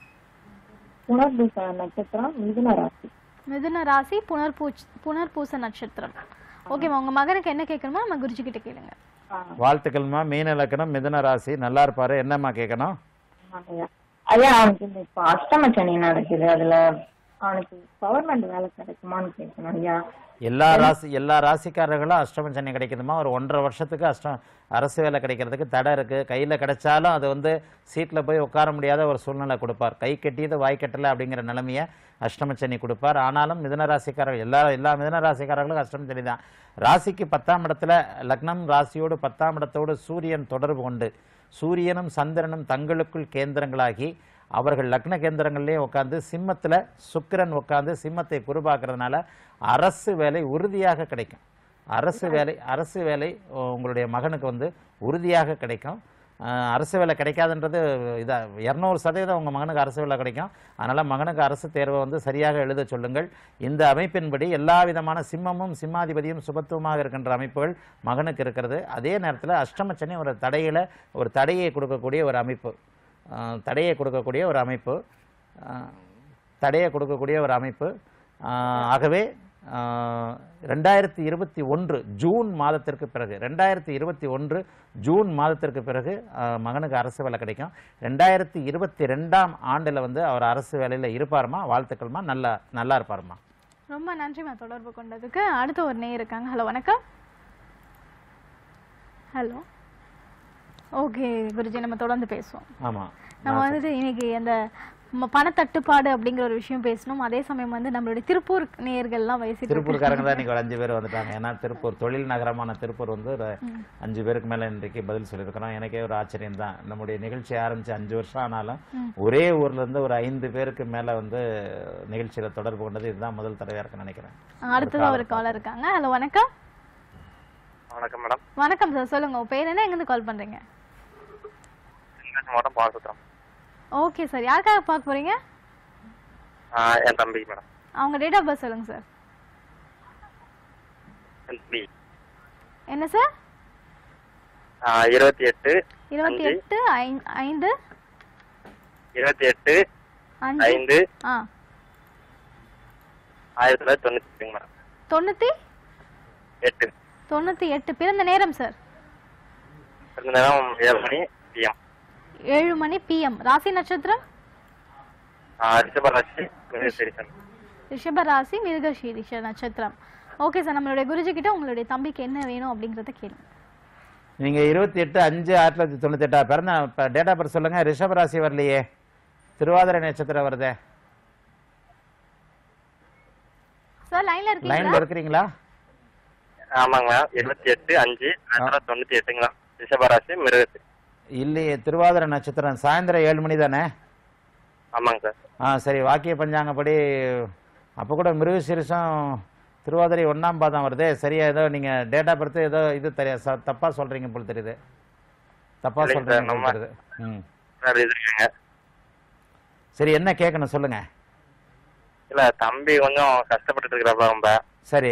புனர்பூச நட்சத்திரம் மிதுன ராசி மிதுன ராசி புனர்பூச் புனர்பூச நட்சத்திரம் ஓகேம்மா உங்க மகனுக்கு என்ன கேட்கணுமோ நம்ம குருஜி கிட்ட கேளுங்க ஆ வாழ்த்துக்கள்மா மீன லக்னம் மிதுன ராசி நல்லா இருப்பாரு என்னம்மா கேட்கணும் ஆமாய்யா. ஐயா அவனுக்கு இந்த இப்போ அஷ்டம சனி நடக்குது அதுல அவனுக்கு கவர்மெண்ட் வேலை கிடைக்குமான்னு கேட்கணும் ஐயா எல்லா ராசி எல்லா ராசிக்காரர்களும் அஷ்டம சனி கிடைக்குதுமா ஒரு ஒன்றரை வருஷத்துக்கு அஷ்டம் அரசு வேலை கிடைக்கிறதுக்கு தடை இருக்கு கையில கிடைச்சாலும் அது வந்து சீட்ல போய் உட்கார முடியாத ஒரு சூழ்நிலை கொடுப்பார் கை கட்டியது வாய் கட்டல அப்படிங்கிற நிலைமையை அஷ்டம சனி கொடுப்பார் ஆனாலும் மிதன ராசிக்காரர்கள் எல்லா எல்லா மிதன ராசிக்காரர்களும் அஷ்டம சனி தான் ராசிக்கு பத்தாம் இடத்துல லக்னம் ராசியோடு பத்தாம் இடத்தோடு சூரியன் தொடர்பு கொண்டு சூரியனும் சந்திரனும் தங்களுக்குள் கேந்திரங்களாகி அவர்கள் லக்ன கேந்திரங்கள்லேயே உட்காந்து சிம்மத்துல சுக்கிரன் உட்காந்து சிம்மத்தை குருபாக்குறதுனால அரசு வேலை உறுதியாக கிடைக்கும் அரசு வேலை அரசு வேலை உ- உங்களுடைய மகனுக்கு வந்து உறுதியாக கிடைக்கும் அஹ், அரசு வேலை கிடைக்காதுன்றது இதா இரநூறு சதவீதம் உங்கள் மகனுக்கு அரசு வேலை கிடைக்கும் அதனால் மகனுக்கு அரசு தேர்வை வந்து சரியாக எழுத சொல்லுங்கள் இந்த அமைப்பின்படி எல்லா விதமான சிம்மமும் சிம்மாதிபதியும் சுபத்துவமாக இருக்கின்ற அமைப்புகள் மகனுக்கு இருக்கிறது அதே நேரத்தில் அஷ்டமச்சனி ஒரு தடையில ஒரு தடையை கொடுக்கக்கூடிய ஒரு அமைப்பு அஹ், தடையை கொடுக்கக்கூடிய ஒரு அமைப்பு அஹ், தடையை கொடுக்கக்கூடிய ஒரு அமைப்பு அஹ், ஆகவே அஹ், ரெண்டாயிரத்தி இருபத்தி ஒன்று ஜூன் மாதத்திற்கு பிறகு ரெண்டாயிரத்தி இருபத்தி ஒன்று ஜூன் மாதத்திற்கு பிறகு அஹ், மகனுக்கு அரசு வேலை கிடைக்கும் ரெண்டாயிரத்தி இருபத்தி ரெண்டாம் ஆண்டில் வந்து அவர் அரசு வேலையில் இருப்பாருமா வாழ்த்துக்கள்மா நல்லா நல்லா இருப்பாருமா ரொம்ப நன்றிம்மா தொடர்பு கொண்டதுக்கு அடுத்து ஒரு நேயர் இருக்காங்க ஹலோ வணக்கம் ஹலோ ஓகே குருஜி நம்ம தொடர்ந்து பேசுவோம் ஆமாம் நம்ம வந்துட்டு இன்னைக்கு அந்த ம- பணத்தட்டுப்பாடு அப்படிங்கிற ஒரு விஷயம் பேசணும் அதே சமயம் வந்து நம்மளுடைய திருப்பூர் நேயர்கள்லாம் வயசு திருப்பூர்காரங்க தான் இன்னைக்கு ஒரு அஞ்சு பேர் வந்துட்டாங்க ஏன்னா திருப்பூர் தொழில் நகரமான திருப்பூர் வந்து ஒரு அஞ்சு பேருக்கு மேல இன்றைக்கு பதில் சொல்லியிருக்கிறோம் எனக்கே ஒரு ஆச்சரியம் தான் நம்முடைய நிகழ்ச்சி ஆரம்பிச்சு அஞ்சு வருஷம் ஆனாலும் ஒரே ஊர்ல இருந்து ஒரு ஐந்து பேருக்கு மேல வந்து நிகழ்ச்சியில தொடர்பு கொண்டது இதுதான் முதல் தடவையா இருக்குன்னு நினைக்கிறேன் அடுத்ததான் ஒரு காலர் இருக்காங்க ஹலோ வணக்கம் வணக்கம் மேடம் வணக்கம் சார் சொல்லுங்க உங்க பேர் என்ன எங்கேருந்து கால் பண்றீங்க தென்காசி மாவட்டம் பாலசுத்திரம் ஓகே சார் யாருக்காக பார்க்க போறீங்க ஆஹ் என் தம்பி மேடம் அவங்க டேட் ஆஃப் பர்த் சொல்லுங்க சார் என் தம்பி என்ன சார் ஆஹ் இருபத்தி எட்டு இருபத்தி அஞ்சு எட்டு ஐந்து இருபத்தி எட்டு அஞ்சு ஐந்து ஆ ஆயிரத்தி தொள்ளாயிரத்தி தொண்ணூத்தி எட்டுங்க மேடம் தொண்ணூத்தி எட்டு தொண்ணூத்தி எட்டு பிறந்த நேரம் சார் பிறந்த நேரம் ஏழு மணி பிஎம் ஏழு மணி பிஎம் ராசி நட்சத்திரம் ரிஷபராசி சரி சார் ரிஷப ராசி மிருகசீரிஷ நட்சத்திரம் ஓகே சார் நம்மளுடைய குருஜி கிட்ட உங்களுடைய தம்பிக்கு என்ன வேணும் அப்படிங்கறத கேளுங்க நீங்க இருபத்தி எட்டு அஞ்சு ஆயிரத்தி தொள்ளாயிரத்தி தொண்ணூத்தி எட்டா பிறந்த டேட் ஆஃப் பர்த் சொல்லுங்க ரிஷபராசி வரலையே திருவாதிரை நட்சத்திரம் வருதே சார் லைன்ல லைன்ல இருக்கீங்களா இருக்கிறீங்களா ஆமாங்க மேடம் இருபத்தி எட்டு அஞ்சு ஆயிரத்தி தொள்ளாயிரத்தி தொண்ணூத்தி எட்டுங்களா ரிஷபராசி மிருகத்து இல்லையே திருவாதிரை நட்சத்திரம் சாயந்தரம் ஏழு மணி தானே ஆமாங்க சார் ஆ சரி வாக்கிய பஞ்சாங்கப்படி அப்போ கூட மிருகசீரிஷம் திருவாதிரை ஒன்றாம் பாதம் வருதே சரியா ஏதோ நீங்க டேட் ஆஃப் பர்த் ஏதோ இது தெரிய ச- தப்பா சொல்றீங்க போல் தெரியுது தப்பா இல்லைங்க சொல்றீங்க சார், போல் நம்ம- தெரியுது ம் சார் இது இருக்குங்க சரி என்ன கேட்கணும் சொல்லுங்க இல்ல தம்பி கொஞ்சம் கஷ்டப்பட்டுட்டு இருக்கிறப்ப ரொம்ப சரி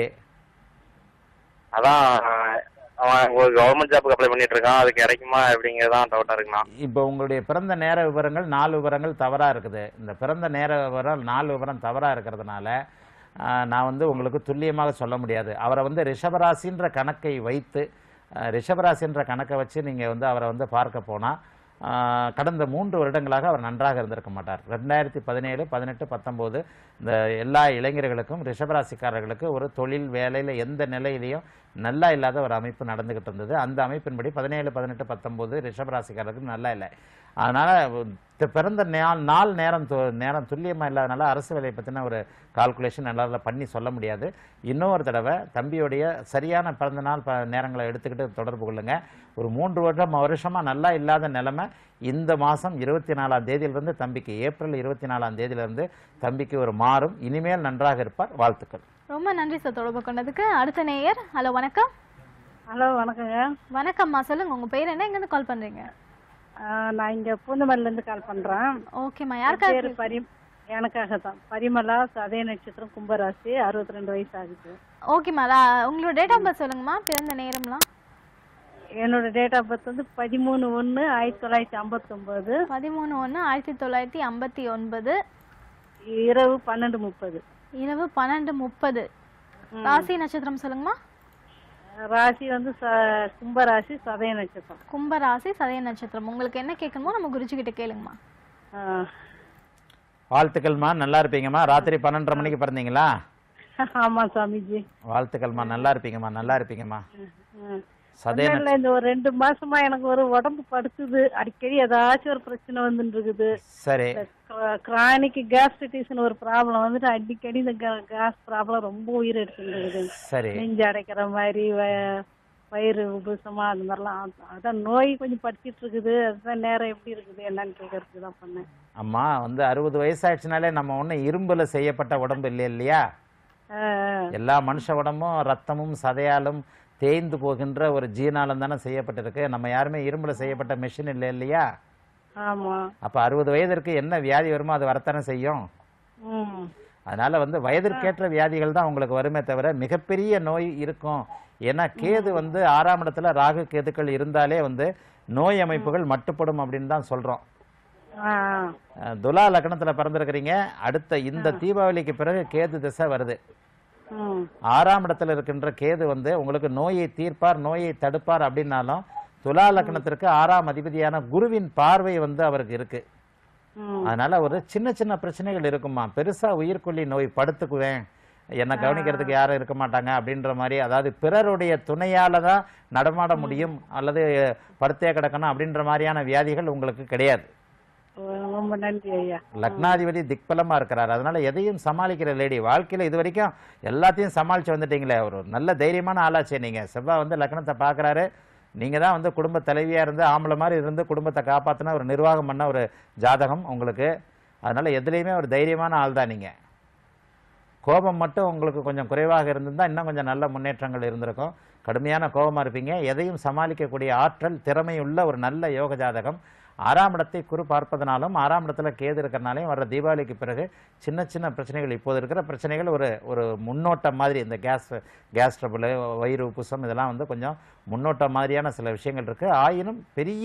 அதான் அவன் ஒரு கவர்மெண்ட் ஜாப்புக்கு அப்ளை பண்ணிட்டு இருக்கான் அது கிடைக்குமா அப்படிங்கறதான் டவுட்டா இருக்குண்ணா இப்போ உங்களுடைய பிறந்த நேர விவரங்கள் நாலு விவரங்கள் தவறாக இருக்குது இந்த பிறந்த நேர விவரம் நாலு விவரம் தவறாக இருக்கிறதுனால ஆ, நான் வந்து உங்களுக்கு துல்லியமாக சொல்ல முடியாது அவரை வந்து ரிஷபராசின்ற கணக்கை வைத்து ஆ, ரிஷபராசின்ற கணக்கை வச்சு நீங்கள் வந்து அவரை வந்து பார்க்க போனால் கடந்த மூன்று வருடங்களாக அவர் நன்றாக இருந்திருக்க மாட்டார் ரெண்டாயிரத்தி பதினேழு பதினெட்டு பத்தொம்போது இந்த எல்லா இளைஞர்களுக்கும் ரிஷபராசிக்காரர்களுக்கு ஒரு தொழில் வேலையில் எந்த நிலையிலையும் நல்லா இல்லாத ஒரு அமைப்பு நடந்துகிட்டு இருந்தது அந்த அமைப்பின்படி பதினேழு பதினெட்டு பத்தொம்போது ரிஷபராசிக்காரர்களுக்கு நல்லா இல்லை அதனால் பிறந்த நாள் நாள் நேரம் து- நேரம் துல்லியமாக இல்லாதனால அரசு வேலையை பற்றின ஒரு கால்குலேஷன் என்னால் பண்ணி சொல்ல முடியாது இன்னொரு தடவை தம்பியுடைய சரியான பிறந்த நாள் ப நேரங்களை எடுத்துக்கிட்டு தொடர்பு கொள்ளுங்க ஒரு மூன்று வருடம் வருஷமாக நல்லா இல்லாத நிலைமை இந்த மாதம் இருபத்தி நாலாம் தேதியிலிருந்து தம்பிக்கு ஏப்ரல் இருபத்தி நாலாம் தேதியிலிருந்து தம்பிக்கு ஒரு மாறும் இனிமேல் நன்றாக இருப்பார் வாழ்த்துக்கள் ரொம்ப நன்றி சார் தொடர்பு கொண்டதுக்கு அடுத்த நேயர் ஹலோ வணக்கம் ஹலோ வணக்கங்க வணக்கம்மா சொல்லுங்க உங்க பேர் என்ன எங்க இருந்து கால் பண்றீங்க ஆஹ் நான் இங்க பூந்தமல்லில இருந்து கால் பண்றேன் ஓகேம்மா என் யாருக்காக பேரு பரி எனக்காக தான் பரிமலா சதய நட்சத்திரம் கும்பராசி அறுபத்தி ரெண்டு வயசு ஆகுது ஓகேம்மா ரா- உங்களோட டேட் ஆஃப் பர்த் சொல்லுங்கம்மா பிறந்த நேரம்லாம் என்னோட டேட் ஆஃப் பர்த் வந்து பதிமூணு ஒன்று ஆயிரத்தி தொள்ளாயிரத்தி ஐம்பத்தொம்போது பதிமூணு ஒன்று ஆயிரத்தி தொள்ளாயிரத்தி ஐம்பத்தி ஒன்பது இரவு பன்னெண்டு முப்பது இரவு பன்னெண்டு முப்பது ராசி நட்சத்திரம் சொல்லுங்கம்மா ராசி வந்து ச- கும்பராசி சதய நட்சத்திரம் கும்ப ராசி சதய நட்சத்திரம் உங்களுக்கு என்ன கேட்கணுமோ நம்ம குருஜி கிட்ட கேளுங்கம்மா ஆஹ் வாழ்த்துக்கள்மா நல்லா இருப்பீங்கம்மா ராத்திரி பன்னெண்டரை மணிக்கு பிறந்தீங்களா ஆமா சாமிஜி வாழ்த்துக்கள்மா நல்லா இருப்பீங்கம்மா நல்லா இருப்பீங்கம்மா ம். சதய ஒண்ணும் இல்ல, இந்த ஒரு ரெண்டு மாசமா எனக்கு ஒரு உடம்பு படுத்துது அடிக்கடி ஏதாச்சும் ஒரு பிரச்சனை வந்துட்டு இருக்குது சரி கிரானிக் கேஸ்ட்ரிட்டிஸ்னு ஒரு ப்ராப்ளம் வந்துட்டு அடிக்கடி இந்த கேஸ் ப்ராப்ளம் ரொம்ப உயிர் எடுத்துருக்குது சரி நெஞ்சு அடைக்கிற மாதிரி வ- வயிறு உபசமா அந்த மாதிரிலாம் அ- அதான் நோய் கொஞ்சம் படுத்திட்டு இருக்குது அதுதான் நேரம் எப்படி இருக்குது என்னன்னு கேட்கறதுக்கு தான் பண்ணேன் அம்மா வந்து அறுபது வயசாயிடுச்சுனாலே நம்ம ஒன்றும் இரும்புல செய்யப்பட்ட உடம்பு இல்லை இல்லையா ஆ, ஆ. எல்லா மனுஷ உடம்பும் ரத்தமும் சதையாலும் தேய்ந்து போகின்ற ஒரு ஜீனாலும் தானே செய்யப்பட்டிருக்கு நம்ம யாருமே இரும்புல செய்யப்பட்ட மிஷின் இல்லை இல்லையா ஆமா அப்போ அறுபது வயதிற்கு என்ன வியாதி வருமோ அது வரத்தானே செய்யும் ம் அதனால வந்து வயதிற்கேற்ற வியாதிகள் தான் உங்களுக்கு வருமே தவிர மிகப்பெரிய நோய் இருக்கும் ஏன்னா கேது வந்து ஆறாம் இடத்துல ராகு கேதுக்கள் இருந்தாலே வந்து நோய் அமைப்புகள் மட்டுப்படும் அப்படின்னு தான் சொல்றோம் ஆ அஹ் துலா லக்னத்துல பிறந்திருக்கிறீங்க அடுத்த இந்த தீபாவளிக்கு பிறகு கேது திசை வருது ம் ஆறாம் இடத்துல இருக்கின்ற கேது வந்து உங்களுக்கு நோயை தீர்ப்பார் நோயை தடுப்பார் அப்படின்னாலும் துலா லக்னத்திற்கு ஆறாம் அதிபதியான குருவின் பார்வை வந்து அவருக்கு இருக்கு ம் அதனால ஒரு சின்ன சின்ன பிரச்சனைகள் இருக்குமா பெருசா உயிர்கொல்லி நோய் படுத்துக்குவேன் என்னை கவனிக்கிறதுக்கு யாரும் இருக்க மாட்டாங்க அப்படின்ற மாதிரி அதாவது பிறருடைய துணையால தான் நடமாட முடியும் அல்லது படுத்தே கிடக்கணும் அப்படின்ற மாதிரியான வியாதிகள் உங்களுக்கு கிடையாது ரொம்ப நன்றி ஐயா லக்னாதிபதி திக்பலமா இருக்கிறார் அதனால எதையும் சமாளிக்கிற லேடி வாழ்க்கையில இது வரைக்கும் எல்லாத்தையும் சமாளிச்சு வந்துட்டீங்களே ஒரு நல்ல தைரியமான ஆளாச்சே நீங்க செவ்வாய் வந்து லக்னத்தை பார்க்கறாரு நீங்க தான் வந்து குடும்ப தலைவியா இருந்து ஆம்பளை மாதிரி இருந்து குடும்பத்தை காப்பாத்தின ஒரு நிர்வாகம் பண்ண ஒரு ஜாதகம் உங்களுக்கு அதனால எதுலேயுமே ஒரு தைரியமான ஆள் தான் நீங்க கோபம் மட்டும் உங்களுக்கு கொஞ்சம் குறைவாக இருந்திருந்தா இன்னும் கொஞ்சம் நல்ல முன்னேற்றங்கள் இருந்திருக்கும் கடுமையான கோபமா இருப்பீங்க எதையும் சமாளிக்கக்கூடிய ஆற்றல் திறமையுள்ள ஒரு நல்ல யோக ஜாதகம் ஆறாம் இடத்தை குரு பார்ப்பதனாலும் ஆறாம் இடத்துல கேது இருக்கிறனாலையும் வர்ற தீபாவளிக்கு பிறகு சின்ன சின்ன பிரச்சனைகள் இப்போது இருக்கிற பிரச்சனைகள் ஒரு ஒரு முன்னோட்டம் மாதிரி இந்த கேஸ் கேஸ் ட்ரபிள் வயிறு உப்புசம் இதெல்லாம் வந்து கொஞ்சம் முன்னோட்டம் மாதிரியான சில விஷயங்கள் இருக்கு ஆயினும் பெரிய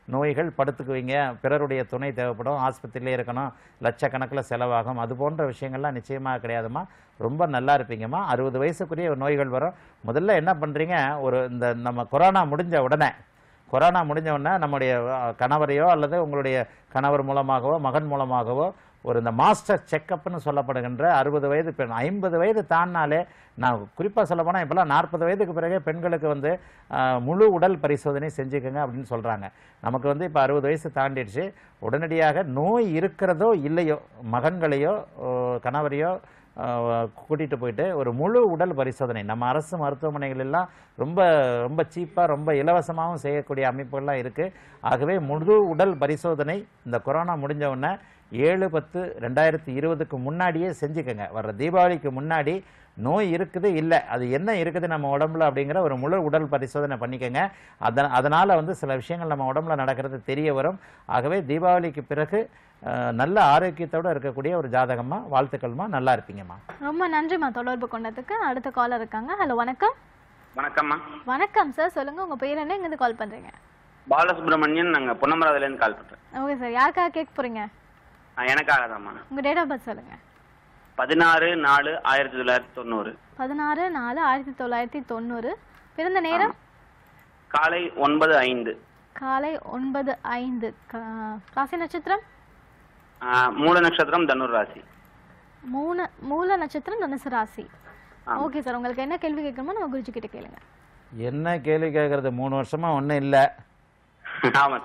நோய்கள் படுத்துக்குவீங்க பிறருடைய துணை தேவைப்படும் ஆஸ்பத்திரியிலே இருக்கணும் லட்சக்கணக்கில் செலவாகும் அது போன்ற விஷயங்கள்லாம் நிச்சயமாக கிடையாதும்மா ரொம்ப நல்லா இருப்பீங்கம்மா அறுபது வயசுக்குரிய நோய்கள் வரும் முதல்ல என்ன பண்ணுறீங்க ஒரு இந்த நம்ம கொரோனா முடிஞ்ச உடனே கொரோனா முடிஞ்ச உடனே நம்முடைய அஹ், கணவரையோ அல்லது உங்களுடைய கணவர் மூலமாகவோ மகன் மூலமாகவோ ஒரு இந்த மாஸ்டர் செக்கப்னு சொல்லப்படுகின்ற அறுபது வயது பெண் ஐம்பது வயது தாண்டினாலே நான் குறிப்பாக சொல்ல போனால் இப்போலாம் நாற்பது வயதுக்கு பிறகு பெண்களுக்கு வந்து அஹ், முழு உடல் பரிசோதனை செஞ்சுக்கோங்க அப்படின்னு சொல்கிறாங்க நமக்கு வந்து இப்போ அறுபது வயசு தாண்டிடுச்சு உடனடியாக நோய் இருக்கிறதோ இல்லையோ மகன்களையோ ஓ, கணவரையோ அஹ், கூட்டிட்டு போயிட்டு ஒரு முழு உடல் பரிசோதனை நம்ம அரசு மருத்துவமனைகள் எல்லாம் ரொம்ப ரொம்ப சீப்பாக ரொம்ப இலவசமாகவும் செய்யக்கூடிய அமைப்புகள்லாம் இருக்குது ஆகவே முழு உடல் பரிசோதனை இந்த கொரோனா முடிஞ்ச உடனே ஏழு பத்து ரெண்டாயிரத்தி இருபதுக்கு முன்னாடியே செஞ்சுக்கோங்க வர்ற தீபாவளிக்கு முன்னாடி நோய் இருக்குது இல்லை அது என்ன இருக்குது நம்ம உடம்புல அப்படிங்கிற ஒரு முழு உடல் பரிசோதனை பண்ணிக்கோங்க அதன் அதனால் வந்து சில விஷயங்கள் நம்ம உடம்புல நடக்கிறது தெரிய வரும் ஆகவே தீபாவளிக்கு பிறகு அஹ், நல்ல ஆரோக்கியத்தோடு இருக்கக்கூடிய ஒரு ஜாதகமா வாழ்த்துக்கள்மா நல்லா இருப்பீங்கம்மா ரொம்ப நன்றிம்மா தொடர்பு கொண்டதுக்கு அடுத்த காலர் இருக்காங்க ஹலோ வணக்கம் வணக்கம்மா வணக்கம் சார் சொல்லுங்க உங்க பேர் என்ன இங்கிருந்து கால் பண்றீங்க பாலசுப்ரமணியன் நாங்க பொன்னமராவதிலேருந்து கால் பண்றேன் ஓகே சார் யாருக்காக கேட்க போறீங்க ஆ, எனக்காக தான்மா உங்க டேட் ஆஃப் பர்த் சொல்லுங்க பதினாறு நாலு ஆயிரத்தி தொள்ளாயிரத்தி தொண்ணூறு பதினாறு நாலு ஆயிரத்தி தொள்ளாயிரத்தி தொண்ணூறு பிறந்த நேரம் காலை ஒன்பது ஐந்து காலை ஒன்பது ஐந்து கா- ராசி நட்சத்திரம் ஆ, மூல நட்சத்திரம் தனுர் ராசி மூணு மூல நட்சத்திரம் தனுசு ராசி ஆமா. ஓகே சார் உங்களுக்கு என்ன கேள்வி கேட்கணுமோ நம்ம குருஜி கிட்ட கேளுங்க என்ன கேள்வி கேட்கறது மூணு வருஷமா ஒன்றும் இல்லை ஆமா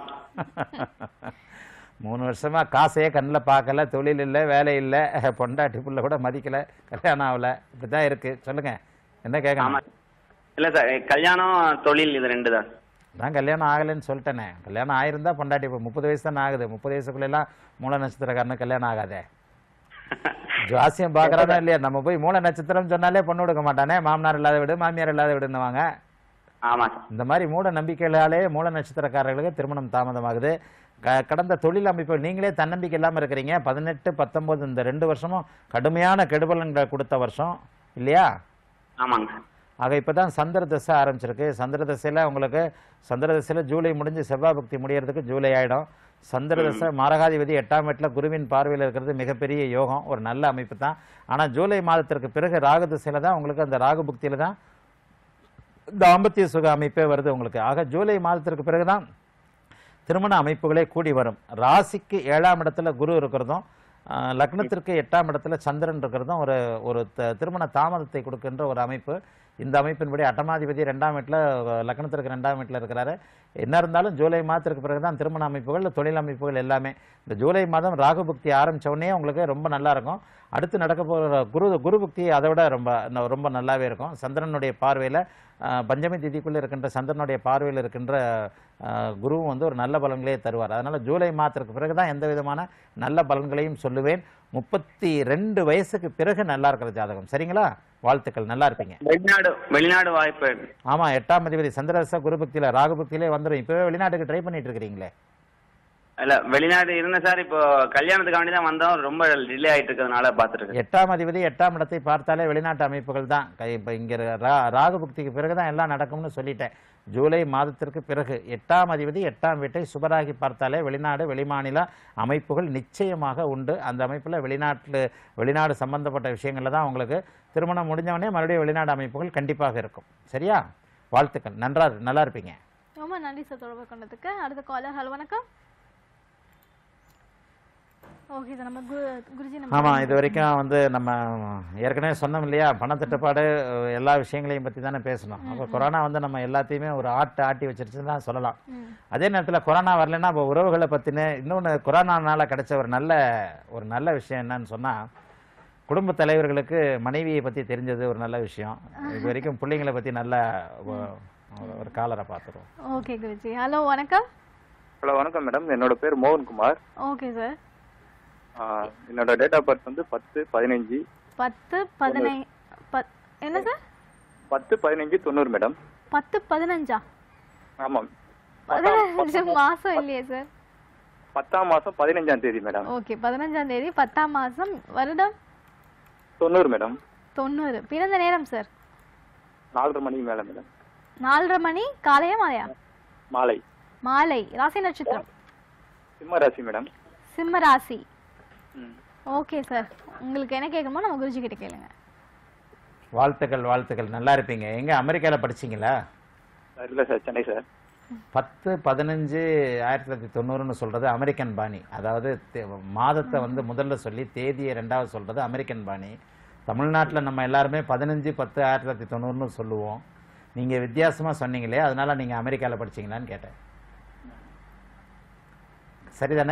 மூணு வருஷமா காசையே கண்ணில் பார்க்கல தொழில் இல்லை வேலை இல்லை பொண்டாட்டி புள்ள கூட மதிக்கல கல்யாணம் ஆகல இப்படிதான் இருக்கு சொல்லுங்க என்ன கேட்கணும் இல்ல சார் கல்யாணம் தொழில் இது ரெண்டு தான் நான் கல்யாணம் ஆகலைன்னு சொல்லிட்டேனே கல்யாணம் ஆயிருந்தா பொண்டாட்டி இப்போ முப்பது வயசு தானே ஆகுது முப்பது வயசுக்குள்ளெல்லாம் மூல நட்சத்திரக்காரனு கல்யாணம் ஆகாதே ஜாசியம் பார்க்கறானோ இல்லையா நம்ம போய் மூல நட்சத்திரம் சொன்னாலே பொண்ணு கொடுக்க மாட்டானே மாமனார் இல்லாத விடு மாமியார் இல்லாத விடுன்னுவாங்க ஆமா சார் இந்த மாதிரி மூட நம்பிக்கைகளாலே மூல நட்சத்திரக்காரர்களுக்கு திருமணம் தாமதமாகுது க- கடந்த தொழில் அமைப்பு நீங்களே தன்னம்பிக்கை இல்லாமல் இருக்கிறீங்க பதினெட்டு பத்தொன்பது இந்த ரெண்டு வருஷமும் கடுமையான கெடுபலன்களை கொடுத்த வருஷம் இல்லையா ஆமாங்க ஆக இப்போ தான் சந்திர தசை ஆரம்பிச்சிருக்கு சந்திர தசையில் உங்களுக்கு சந்திர தசையில் ஜூலை முடிஞ்சு செவ்வாய் பக்தி முடியறதுக்கு ஜூலை ஆகிடும் சந்திர தசை மாரகாதிபதி எட்டாம் வீட்டில் குருவின் பார்வையில் இருக்கிறது மிகப்பெரிய யோகம் ஒரு நல்ல அமைப்பு தான் ஆனால் ஜூலை மாதத்திற்கு பிறகு ராகு திசையில் தான் உங்களுக்கு அந்த ராகு புக்தியில் தான் தாம்பத்திய சுக அமைப்பே வருது உங்களுக்கு ஆக ஜூலை மாதத்திற்கு பிறகுதான் திருமண அமைப்புகளே கூடி வரும் ராசிக்கு ஏழாம் இடத்துல குரு இருக்கிறதும் ஆஹ், லக்னத்திற்கு எட்டாம் இடத்துல சந்திரன் இருக்கிறதும் ஒரு ஒரு த- திருமண தாமதத்தை கொடுக்கின்ற ஒரு அமைப்பு இந்த அமைப்பின்படி அட்டமாதிபதி ரெண்டாம் வீட்டில் லக்னத்திற்கு ரெண்டாம் வீட்டில் இருக்கிறாரு என்ன இருந்தாலும் ஜூலை மாதத்திற்கு பிறகு தான் திருமண அமைப்புகள் தொழில் அமைப்புகள் எல்லாமே இந்த ஜூலை மாதம் ராகு புக்தி ஆரம்பிச்ச உடனே உங்களுக்கு ரொம்ப நல்லா இருக்கும் அடுத்து நடக்க போகிற குரு குரு புக்தி அதை விட ரொம்ப ந- ரொம்ப நல்லாவே இருக்கும் சந்திரனுடைய பார்வையில் பஞ்சமி திதிக்குள்ளே இருக்கின்ற சந்திரனுடைய பார்வையில் இருக்கின்ற ஆஹ், குருவும் வந்து ஒரு நல்ல பலன்களே தருவார் அதனால் ஜூலை மாதத்திற்கு பிறகு தான் எந்த விதமான நல்ல பலன்களையும் சொல்லுவேன் முப்பத்தி ரெண்டு வயசுக்கு பிறகு நல்லா இருக்கிற ஜாதகம் சரிங்களா வாழ்த்துக்கள் நல்லா இருப்பீங்க வெளிநாடு வெளிநாடு வாய்ப்பு ஆமா எட்டாம் அதிபதி சந்திரச குருபக்தியில ராகுபக்தியிலே வந்துடும் இப்பவே வெளிநாட்டுக்கு ட்ரை பண்ணிட்டு இருக்கிறீங்களே இல்ல வெளிநாடு இருந்த சார் இப்போ கல்யாணத்துக்காண்டி தான் வந்தோம் ரொம்ப டிலே ஆயிட்டு இருக்கிறதுனால பாத்துட்டு இருக்கேன் எட்டாம் அதிபதி எட்டாம் இடத்தை பார்த்தாலே வெளிநாட்டு அமைப்புகள் தான் கை- இப்ப இங்க ரா- ராகுபக்திக்கு பிறகுதான் எல்லாம் நடக்கும்னு சொல்லிட்டேன் ஜூலை மாதத்திற்கு பிறகு எட்டாம் அதிபதி எட்டாம் வீட்டை சுபராகி பார்த்தாலே வெளிநாடு வெளிமாநில அமைப்புகள் நிச்சயமாக உண்டு அந்த அமைப்புல வெளிநாட்டில் வெளிநாடு சம்பந்தப்பட்ட விஷயங்கள்ல தான் உங்களுக்கு திருமணம் முடிஞ்சவொடனே மறுபடியும் வெளிநாடு அமைப்புகள் கண்டிப்பாக இருக்கும் சரியா வாழ்த்துக்கள் நன்றா நல்லா இருப்பீங்க ரொம்ப நன்றி சார் தொடர்பு கொண்டதுக்கு அடுத்த காலர் ஹலோ வணக்கம் ஓகே சார் நம்ம குரு குருஜி நம்ம ஆமா இது வரைக்கும் வந்து நம்ம ஏற்கனவே சொன்னோம் இல்லையா பணத்தட்டுப்பாடு அஹ், எல்லா விஷயங்களையும் பத்தி தானே பேசணும் அப்போ கொரோனா வந்து நம்ம எல்லாத்தையுமே ஒரு ஆட்டு ஆட்டி வச்சிருச்சுன்னு தான் சொல்லலாம் அதே நேரத்துல கொரோனா வரலைன்னா இப்போ உறவுகளை பத்தின இன்னொன்று கொரோனானால கிடைச்ச ஒரு நல்ல ஒரு நல்ல விஷயம் என்னன்னு சொன்னா குடும்ப தலைவர்களுக்கு மனைவியை பத்தி தெரிஞ்சது ஒரு நல்ல விஷயம் இது வரைக்கும் பிள்ளைங்களை பத்தி நல்ல ஒ- ஒரு காலரை பார்த்துருவோம் ஓகே குருஜி ஹலோ வணக்கம் ஹலோ வணக்கம் மேடம் என்னோட பேர் மோகன்குமார் ஓகே சார் ஆ, என்னோட டேட் ஆஃப் பர்த் வந்து பத்து பதினஞ்சு பத்து பதினை பத் என்ன சார் பத்து பதினஞ்சு தொண்ணூறு மேடம் பத்து பதினஞ்சா ஆமாம் பதினஞ்சு மாசம் இல்லையே சார் பத்தாம் மாசம் பதினஞ்சாம் தேதி மேடம் ஓகே பதினஞ்சாம் தேதி பத்தாம் மாசம் வருடம் தொண்ணூறு மேடம் தொண்ணூறு பிறந்த நேரம் சார் நாலரை மணிக்கு மேல மேடம் நாலரை மணி காலையா மாலையா மாலை மாலை ராசி நட்சத்திரம் சிம்ம ராசி மேடம் சிம்ம ராசி ம். ஓகே சார் உங்களுக்கு என்ன கேட்கணுமோ நம்ம குருஜி கிட்ட கேளுங்க வாழ்த்துக்கள் வாழ்த்துக்கள் நல்லா இருப்பீங்க எங்க அமெரிக்கால படிச்சீங்களா இல்லை சார் சென்னை சார் பத்து பதினஞ்சு ஆயிரத்தி தொள்ளாயிரத்தி தொண்ணூறுன்னு சொல்றது அமெரிக்கன் பாணி அதாவது தே- மாதத்தை வந்து முதல்ல சொல்லி தேதியை ரெண்டாவது சொல்றது அமெரிக்கன் பாணி தமிழ்நாட்டில் நம்ம எல்லாருமே பதினஞ்சு பத்து ஆயிரத்தி தொள்ளாயிரத்தி தொண்ணூறுன்னு சொல்லுவோம் நீங்க வித்தியாசமா சொன்னீங்களே அதனால நீங்க அமெரிக்கால படிச்சீங்களான்னு கேட்டேன் சரிதானே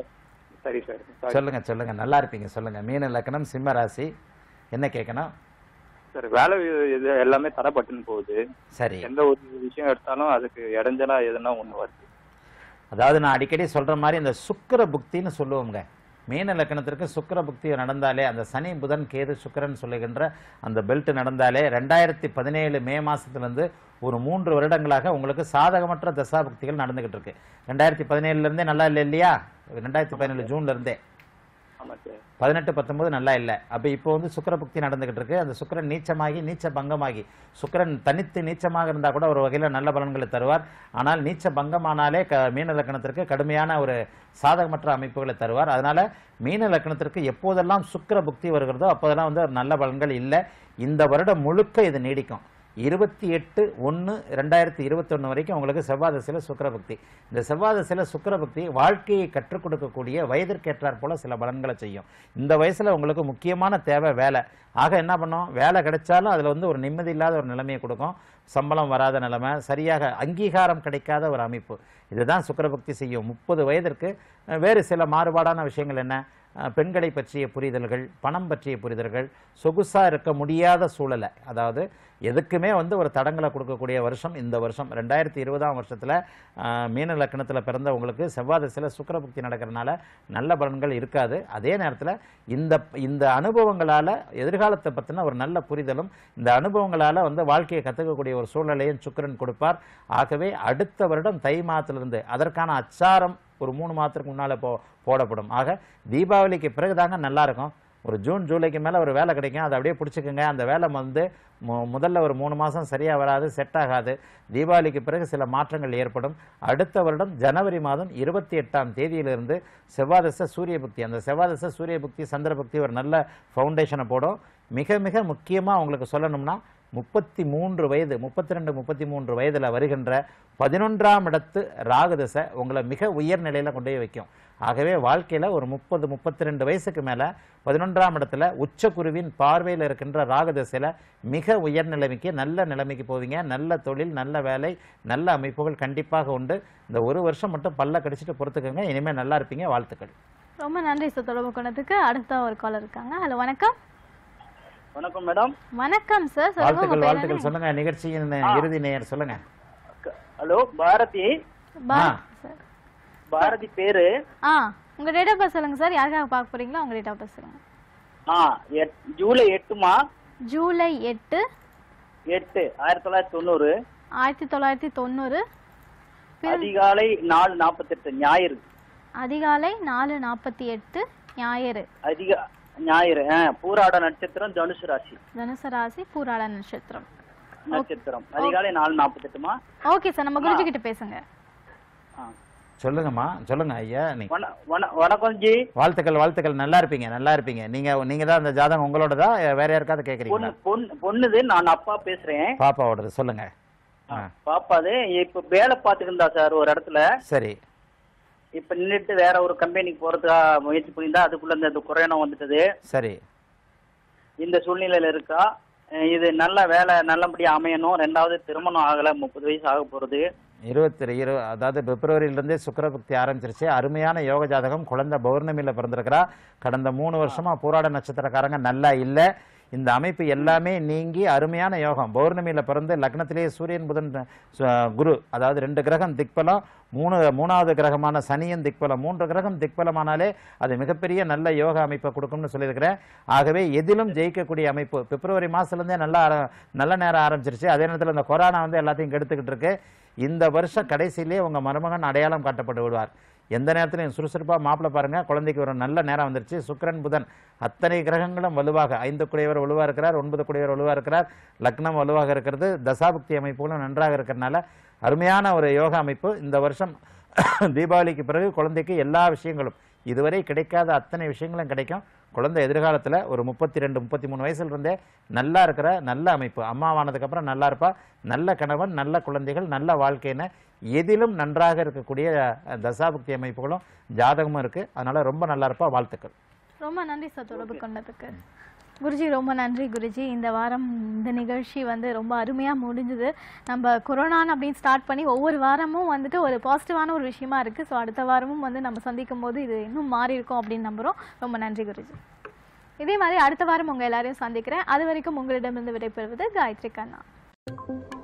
சரி சார் சாரி. சொல்லுங்க சொல்லுங்க நல்லா இருப்பீங்க சொல்லுங்க மீன லக்கணம் சிம்ம ராசி என்ன கேட்கணும் சார் வேலை இது எல்லாமே தரப்பட்டுன்னு போகுது சரி எந்த ஒரு விஷயம் எடுத்தாலும் அதுக்கு இடைஞ்சலா எதுனா ஒண்ணு வருது அதாவது நான் அடிக்கடி சொல்ற மாதிரி இந்த சுக்கிர புக்தின்னு சொல்லுவோங்க மீன லக்கணத்திற்கு சுக்கிர புக்தி நடந்தாலே அந்த சனி புதன் கேது சுக்கிரன் சொல்லுகின்ற அந்த பெல்ட் நடந்தாலே ரெண்டாயிரத்தி பதினேழு மே மாசத்துலேருந்து ஒரு மூன்று வருடங்களாக உங்களுக்கு சாதகமற்ற தசா புக்திகள் நடந்துகிட்டு இருக்கு ரெண்டாயிரத்தி பதினேழுல இருந்தே நல்லா இல்லை இல்லையா ரெண்டாயிரத்தி பதினேழு ஜூன்ல இருந்தே ஆமா சார் பதினெட்டு பத்தொன்பது நல்லா இல்லை அப்போ இப்போ வந்து சுக்கிர புக்தி நடந்துகிட்டு இருக்கு அந்த சுக்கிரன் நீச்சமாகி நீச்ச பங்கமாகி சுக்கிரன் தனித்து நீச்சமாக இருந்தால் கூட ஒரு வகையில் நல்ல பலன்களை தருவார் ஆனால் நீச்ச பங்கமானாலே க மீன லக்கணத்திற்கு கடுமையான ஒரு சாதகமற்ற அமைப்புகளை தருவார் அதனால மீன லக்கணத்திற்கு எப்போதெல்லாம் சுக்கிர புக்தி வருகிறதோ அப்போதெல்லாம் வந்து ஒரு நல்ல பலன்கள் இல்லை இந்த வருடம் முழுக்க இது நீடிக்கும் இருபத்தி எட்டு ஒன்று ரெண்டாயிரத்தி இருபத்தொன்று வரைக்கும் உங்களுக்கு செவ்வாய் தசையில் சுக்கிர பக்தி இந்த செவ்வாய் தசையில் சுக்கிர பக்தி வாழ்க்கையை கற்றுக் கொடுக்கக்கூடிய வயதிற்கேற்றாற் போல சில பலன்களை செய்யும் இந்த வயசுல உங்களுக்கு முக்கியமான தேவை வேலை ஆக என்ன பண்ணும் வேலை கிடைச்சாலும் அதுல வந்து ஒரு நிம்மதி இல்லாத ஒரு நிலைமையை கொடுக்கும் சம்பளம் வராத நிலைமை சரியாக அங்கீகாரம் கிடைக்காத ஒரு அமைப்பு இதுதான் சுக்கிரபக்தி செய்யும் முப்பது வயதிற்கு அஹ், வேறு சில மாறுபாடான விஷயங்கள் என்ன அஹ், பெண்களை பற்றிய புரிதல்கள் பணம் பற்றிய புரிதல்கள் சொகுசா இருக்க முடியாத சூழலை அதாவது எதுக்குமே வந்து ஒரு தடங்களை கொடுக்கக்கூடிய வருஷம் இந்த வருஷம் ரெண்டாயிரத்தி இருபதாம் வருஷத்துல அஹ், மீன லக்கணத்துல பிறந்த உங்களுக்கு செவ்வாதசில சுக்கிரபக்தி நடக்கிறதுனால நல்ல பலன்கள் இருக்காது அதே நேரத்துல இந்த இந்த அனுபவங்களால எதிர்காலத்தை பத்தின ஒரு நல்ல புரிதலும் இந்த அனுபவங்களால வந்து வாழ்க்கையை கத்துக்கக்கூடிய ஒரு சூழ்நிலையும் சுக்கிரன் கொடுப்பார் ஆகவே அடுத்த வருடம் தை மாதத்திலிருந்து அதற்கான அச்சாரம் ஒரு மூணு மாதத்துக்கு முன்னால போ போடப்படும் ஆக தீபாவளிக்கு பிறகுதாங்க நல்லா இருக்கும் ஒரு ஜூன் ஜூலைக்கு மேலே ஒரு வேலை கிடைக்கும் அதை அப்படியே பிடிச்சிக்கோங்க அந்த வேலை வந்து மு- முதல்ல ஒரு மூணு மாதம் சரியாக வராது செட் ஆகாது தீபாவளிக்கு பிறகு சில மாற்றங்கள் ஏற்படும் அடுத்த வருடம் ஜனவரி மாதம் இருபத்தி எட்டாம் தேதியிலிருந்து செவ்வாதச சூரிய புக்தி அந்த செவ்வாதச சூரிய புக்தி சந்திர புக்தி ஒரு நல்ல ஃபவுண்டேஷனை போடும் மிக மிக முக்கியமாக உங்களுக்கு சொல்லணும்னா முப்பத்தி மூன்று வயது முப்பத்தி ரெண்டு முப்பத்தி மூன்று வயதில் வருகின்ற பதினொன்றாம் இடத்து ராகுதசை உங்களை மிக உயர் நிலையில் கொண்டு போய் வைக்கும் ஆகவே வாழ்க்கையில் ஒரு முப்பது முப்பத்தி ரெண்டு வயசுக்கு மேலே பதினொன்றாம் இடத்துல உச்சக்குருவின் பார்வையில் இருக்கின்ற ராகுதசையில் மிக உயர் நிலைமைக்கு நல்ல நிலைமைக்கு போவீங்க நல்ல தொழில் நல்ல வேலை நல்ல அமைப்புகள் கண்டிப்பாக உண்டு இந்த ஒரு வருஷம் மட்டும் பல்ல கடிச்சிட்டு பொறுத்துக்கோங்க இனிமேல் நல்லா இருப்பீங்க வாழ்த்துக்கள் ரொம்ப நன்றி சார் தொடர்பு கொண்டதுக்கு அடுத்த ஒரு காலர் இருக்காங்க ஹலோ வணக்கம் வணக்கம் மேடம் வணக்கம் சார் சொல்லுங்க உங்க வாழ்த்துக்கள் பேர் வாழ்த்துக்கள் என்ன? சொல்லுங்க நிகழ்ச்சியின் இறுதி நேயர் சொல்லுங்க ஹலோ பாரதி பாரதி சார் பாரதி பேரு ஆ உங்க டேட் ஆஃப் பர்த் சொல்லுங்க சார் யாருக்காக பார்க்க போறீங்களோ உங்க டேட் ஆஃப் பர்த் சொல்லுங்க ஆ எட்- ஜூலை எட்டுமா ஜூலை எட்டு எட்டு ஆயிரத்தி தொள்ளாயிரத்தி தொண்ணூறு ஆயிரத்தி தொள்ளாயிரத்தி தொண்ணூறு அதிகாலை நாலு நாற்பத்தெட்டு ஞாயிறு அதிகாலை நாலு நாற்பத்தி எட்டு ஞாயிறு அதிக ஞாயிறு ஆ, பூராட நட்சத்திரம் தனுசு ராசி தனுசு ராசி பூராட நட்சத்திரம் நட்சத்திரம் அதிகாலை நாலு நாற்பத்தெட்டுமா ஓகே சார் நம்ம குருஜி கிட்ட பேசுங்க சொல்லுங்கம்மா சொல்லுங்க ஐயா நீங்க வண- வண- வணக்கம் ஜி வாழ்த்துக்கள் வாழ்த்துக்கள் நல்லா இருப்பீங்க நல்லா இருப்பீங்க நீங்க நீங்க தான் அந்த ஜாதகம் உங்களோடதா வேற யாருக்காவது பொண்ணு கேக்குறீங்களா பொண்ணு பொண்ணுது நான் அப்பா பேசுறேன் பாப்பாவோடது சொல்லுங்க ஆ, பாப்பாது இப்ப வேலை பார்த்துட்டு இருந்தா சார் ஒரு இடத்துல சரி இப்ப நின்னுட்டு வேற ஒரு கம்பெனிக்கு போறதுக்கா முயற்சி பண்ணியிருந்தா அதுக்குள்ள இந்த கொரோனா வந்துட்டது சரி இந்த சூழ்நிலையில இருக்கா அஹ் இது நல்ல வேலை நல்லபடியா அமையணும் ரெண்டாவது திருமணம் ஆகல முப்பது வயசு ஆக போறது இருபத்தி இரு அதாவது பிப்ரவரியிலிருந்தே சுக்கிரபக்தி ஆரம்பிச்சிருச்சு அருமையான யோக ஜாதகம் குழந்தை பௌர்ணமியில பிறந்திருக்கிறா கடந்த மூணு வருஷமா போராட நட்சத்திரக்காரங்க நல்லா இல்ல இந்த அமைப்பு எல்லாமே நீங்கி அருமையான யோகம் பௌர்ணமியில பிறந்து லக்னத்திலேயே சூரியன் புதன் சு- குரு அதாவது ரெண்டு கிரகம் திக்பலம் மூணு மூணாவது கிரகமான சனியின் திக்பலம் மூன்று கிரகம் திக்பலமானாலே அது மிகப்பெரிய நல்ல யோக அமைப்பை கொடுக்கும்னு சொல்லியிருக்கிறேன் ஆகவே எதிலும் ஜெயிக்கக்கூடிய அமைப்பு பிப்ரவரி மாசத்துலேருந்தே நல்லா ஆர- நல்ல நேரம் ஆரம்பிச்சிருச்சு அதே நேரத்தில் இந்த கொரோனா வந்து எல்லாத்தையும் கெடுத்துக்கிட்டு இருக்கு இந்த வருஷ கடைசியிலே உங்க மருமகன் அடையாளம் காட்டப்பட்டு விடுவார் எந்த நேரத்திலையும் சுறுசுறுப்பாக மாப்பிள்ளை பாருங்க குழந்தைக்கு ஒரு நல்ல நேரம் வந்துருச்சு சுக்கிரன் புதன் அத்தனை கிரகங்களும் வலுவாக ஐந்து குடையவர் வலுவாக இருக்கிறார் ஒன்பது குடையவர் வலுவாக இருக்கிறார் லக்னம் வலுவாக இருக்கிறது தசாபுக்தி அமைப்புகளும் நன்றாக இருக்கிறனால அருமையான ஒரு யோகா அமைப்பு இந்த வருஷம் தீபாவளிக்கு பிறகு குழந்தைக்கு எல்லா விஷயங்களும் இதுவரை கிடைக்காத அத்தனை விஷயங்களும் கிடைக்கும் குழந்தை எதிர்காலத்தில் ஒரு முப்பத்தி ரெண்டு முப்பத்தி மூணு வயசுல இருந்தே நல்லா இருக்கிற நல்ல அமைப்பு அம்மாவானதுக்கப்புறம் நல்லா இருப்பா நல்ல கணவன் நல்ல குழந்தைகள் நல்ல வாழ்க்கைன்னு எதிலும் நன்றாக இருக்கக்கூடிய அஹ், தசாபுக்தி அமைப்புகளும் ஜாதகமும் இருக்குது அதனால ரொம்ப நல்லா இருப்பா வாழ்த்துக்கள் ரொம்ப நன்றி சார் தொடர்பு கொண்டதுக்கு குருஜி ரொம்ப நன்றி குருஜி இந்த வாரம் இந்த நிகழ்ச்சி வந்து ரொம்ப அருமையாக முடிஞ்சுது நம்ம கொரோனான்னு அப்படின்னு ஸ்டார்ட் பண்ணி ஒவ்வொரு வாரமும் வந்துட்டு ஒரு பாசிட்டிவான ஒரு விஷயமா இருக்குது ஸோ அடுத்த வாரமும் வந்து நம்ம சந்திக்கும் போது இது இன்னும் மாறி இருக்கும் அப்படின்னு நம்புகிறோம் ரொம்ப நன்றி குருஜி இதே மாதிரி அடுத்த வாரம் உங்கள் எல்லாரையும் சந்திக்கிறேன் அது வரைக்கும் உங்களிடமிருந்து விடைபெறுவது காயத்ரி கண்ணா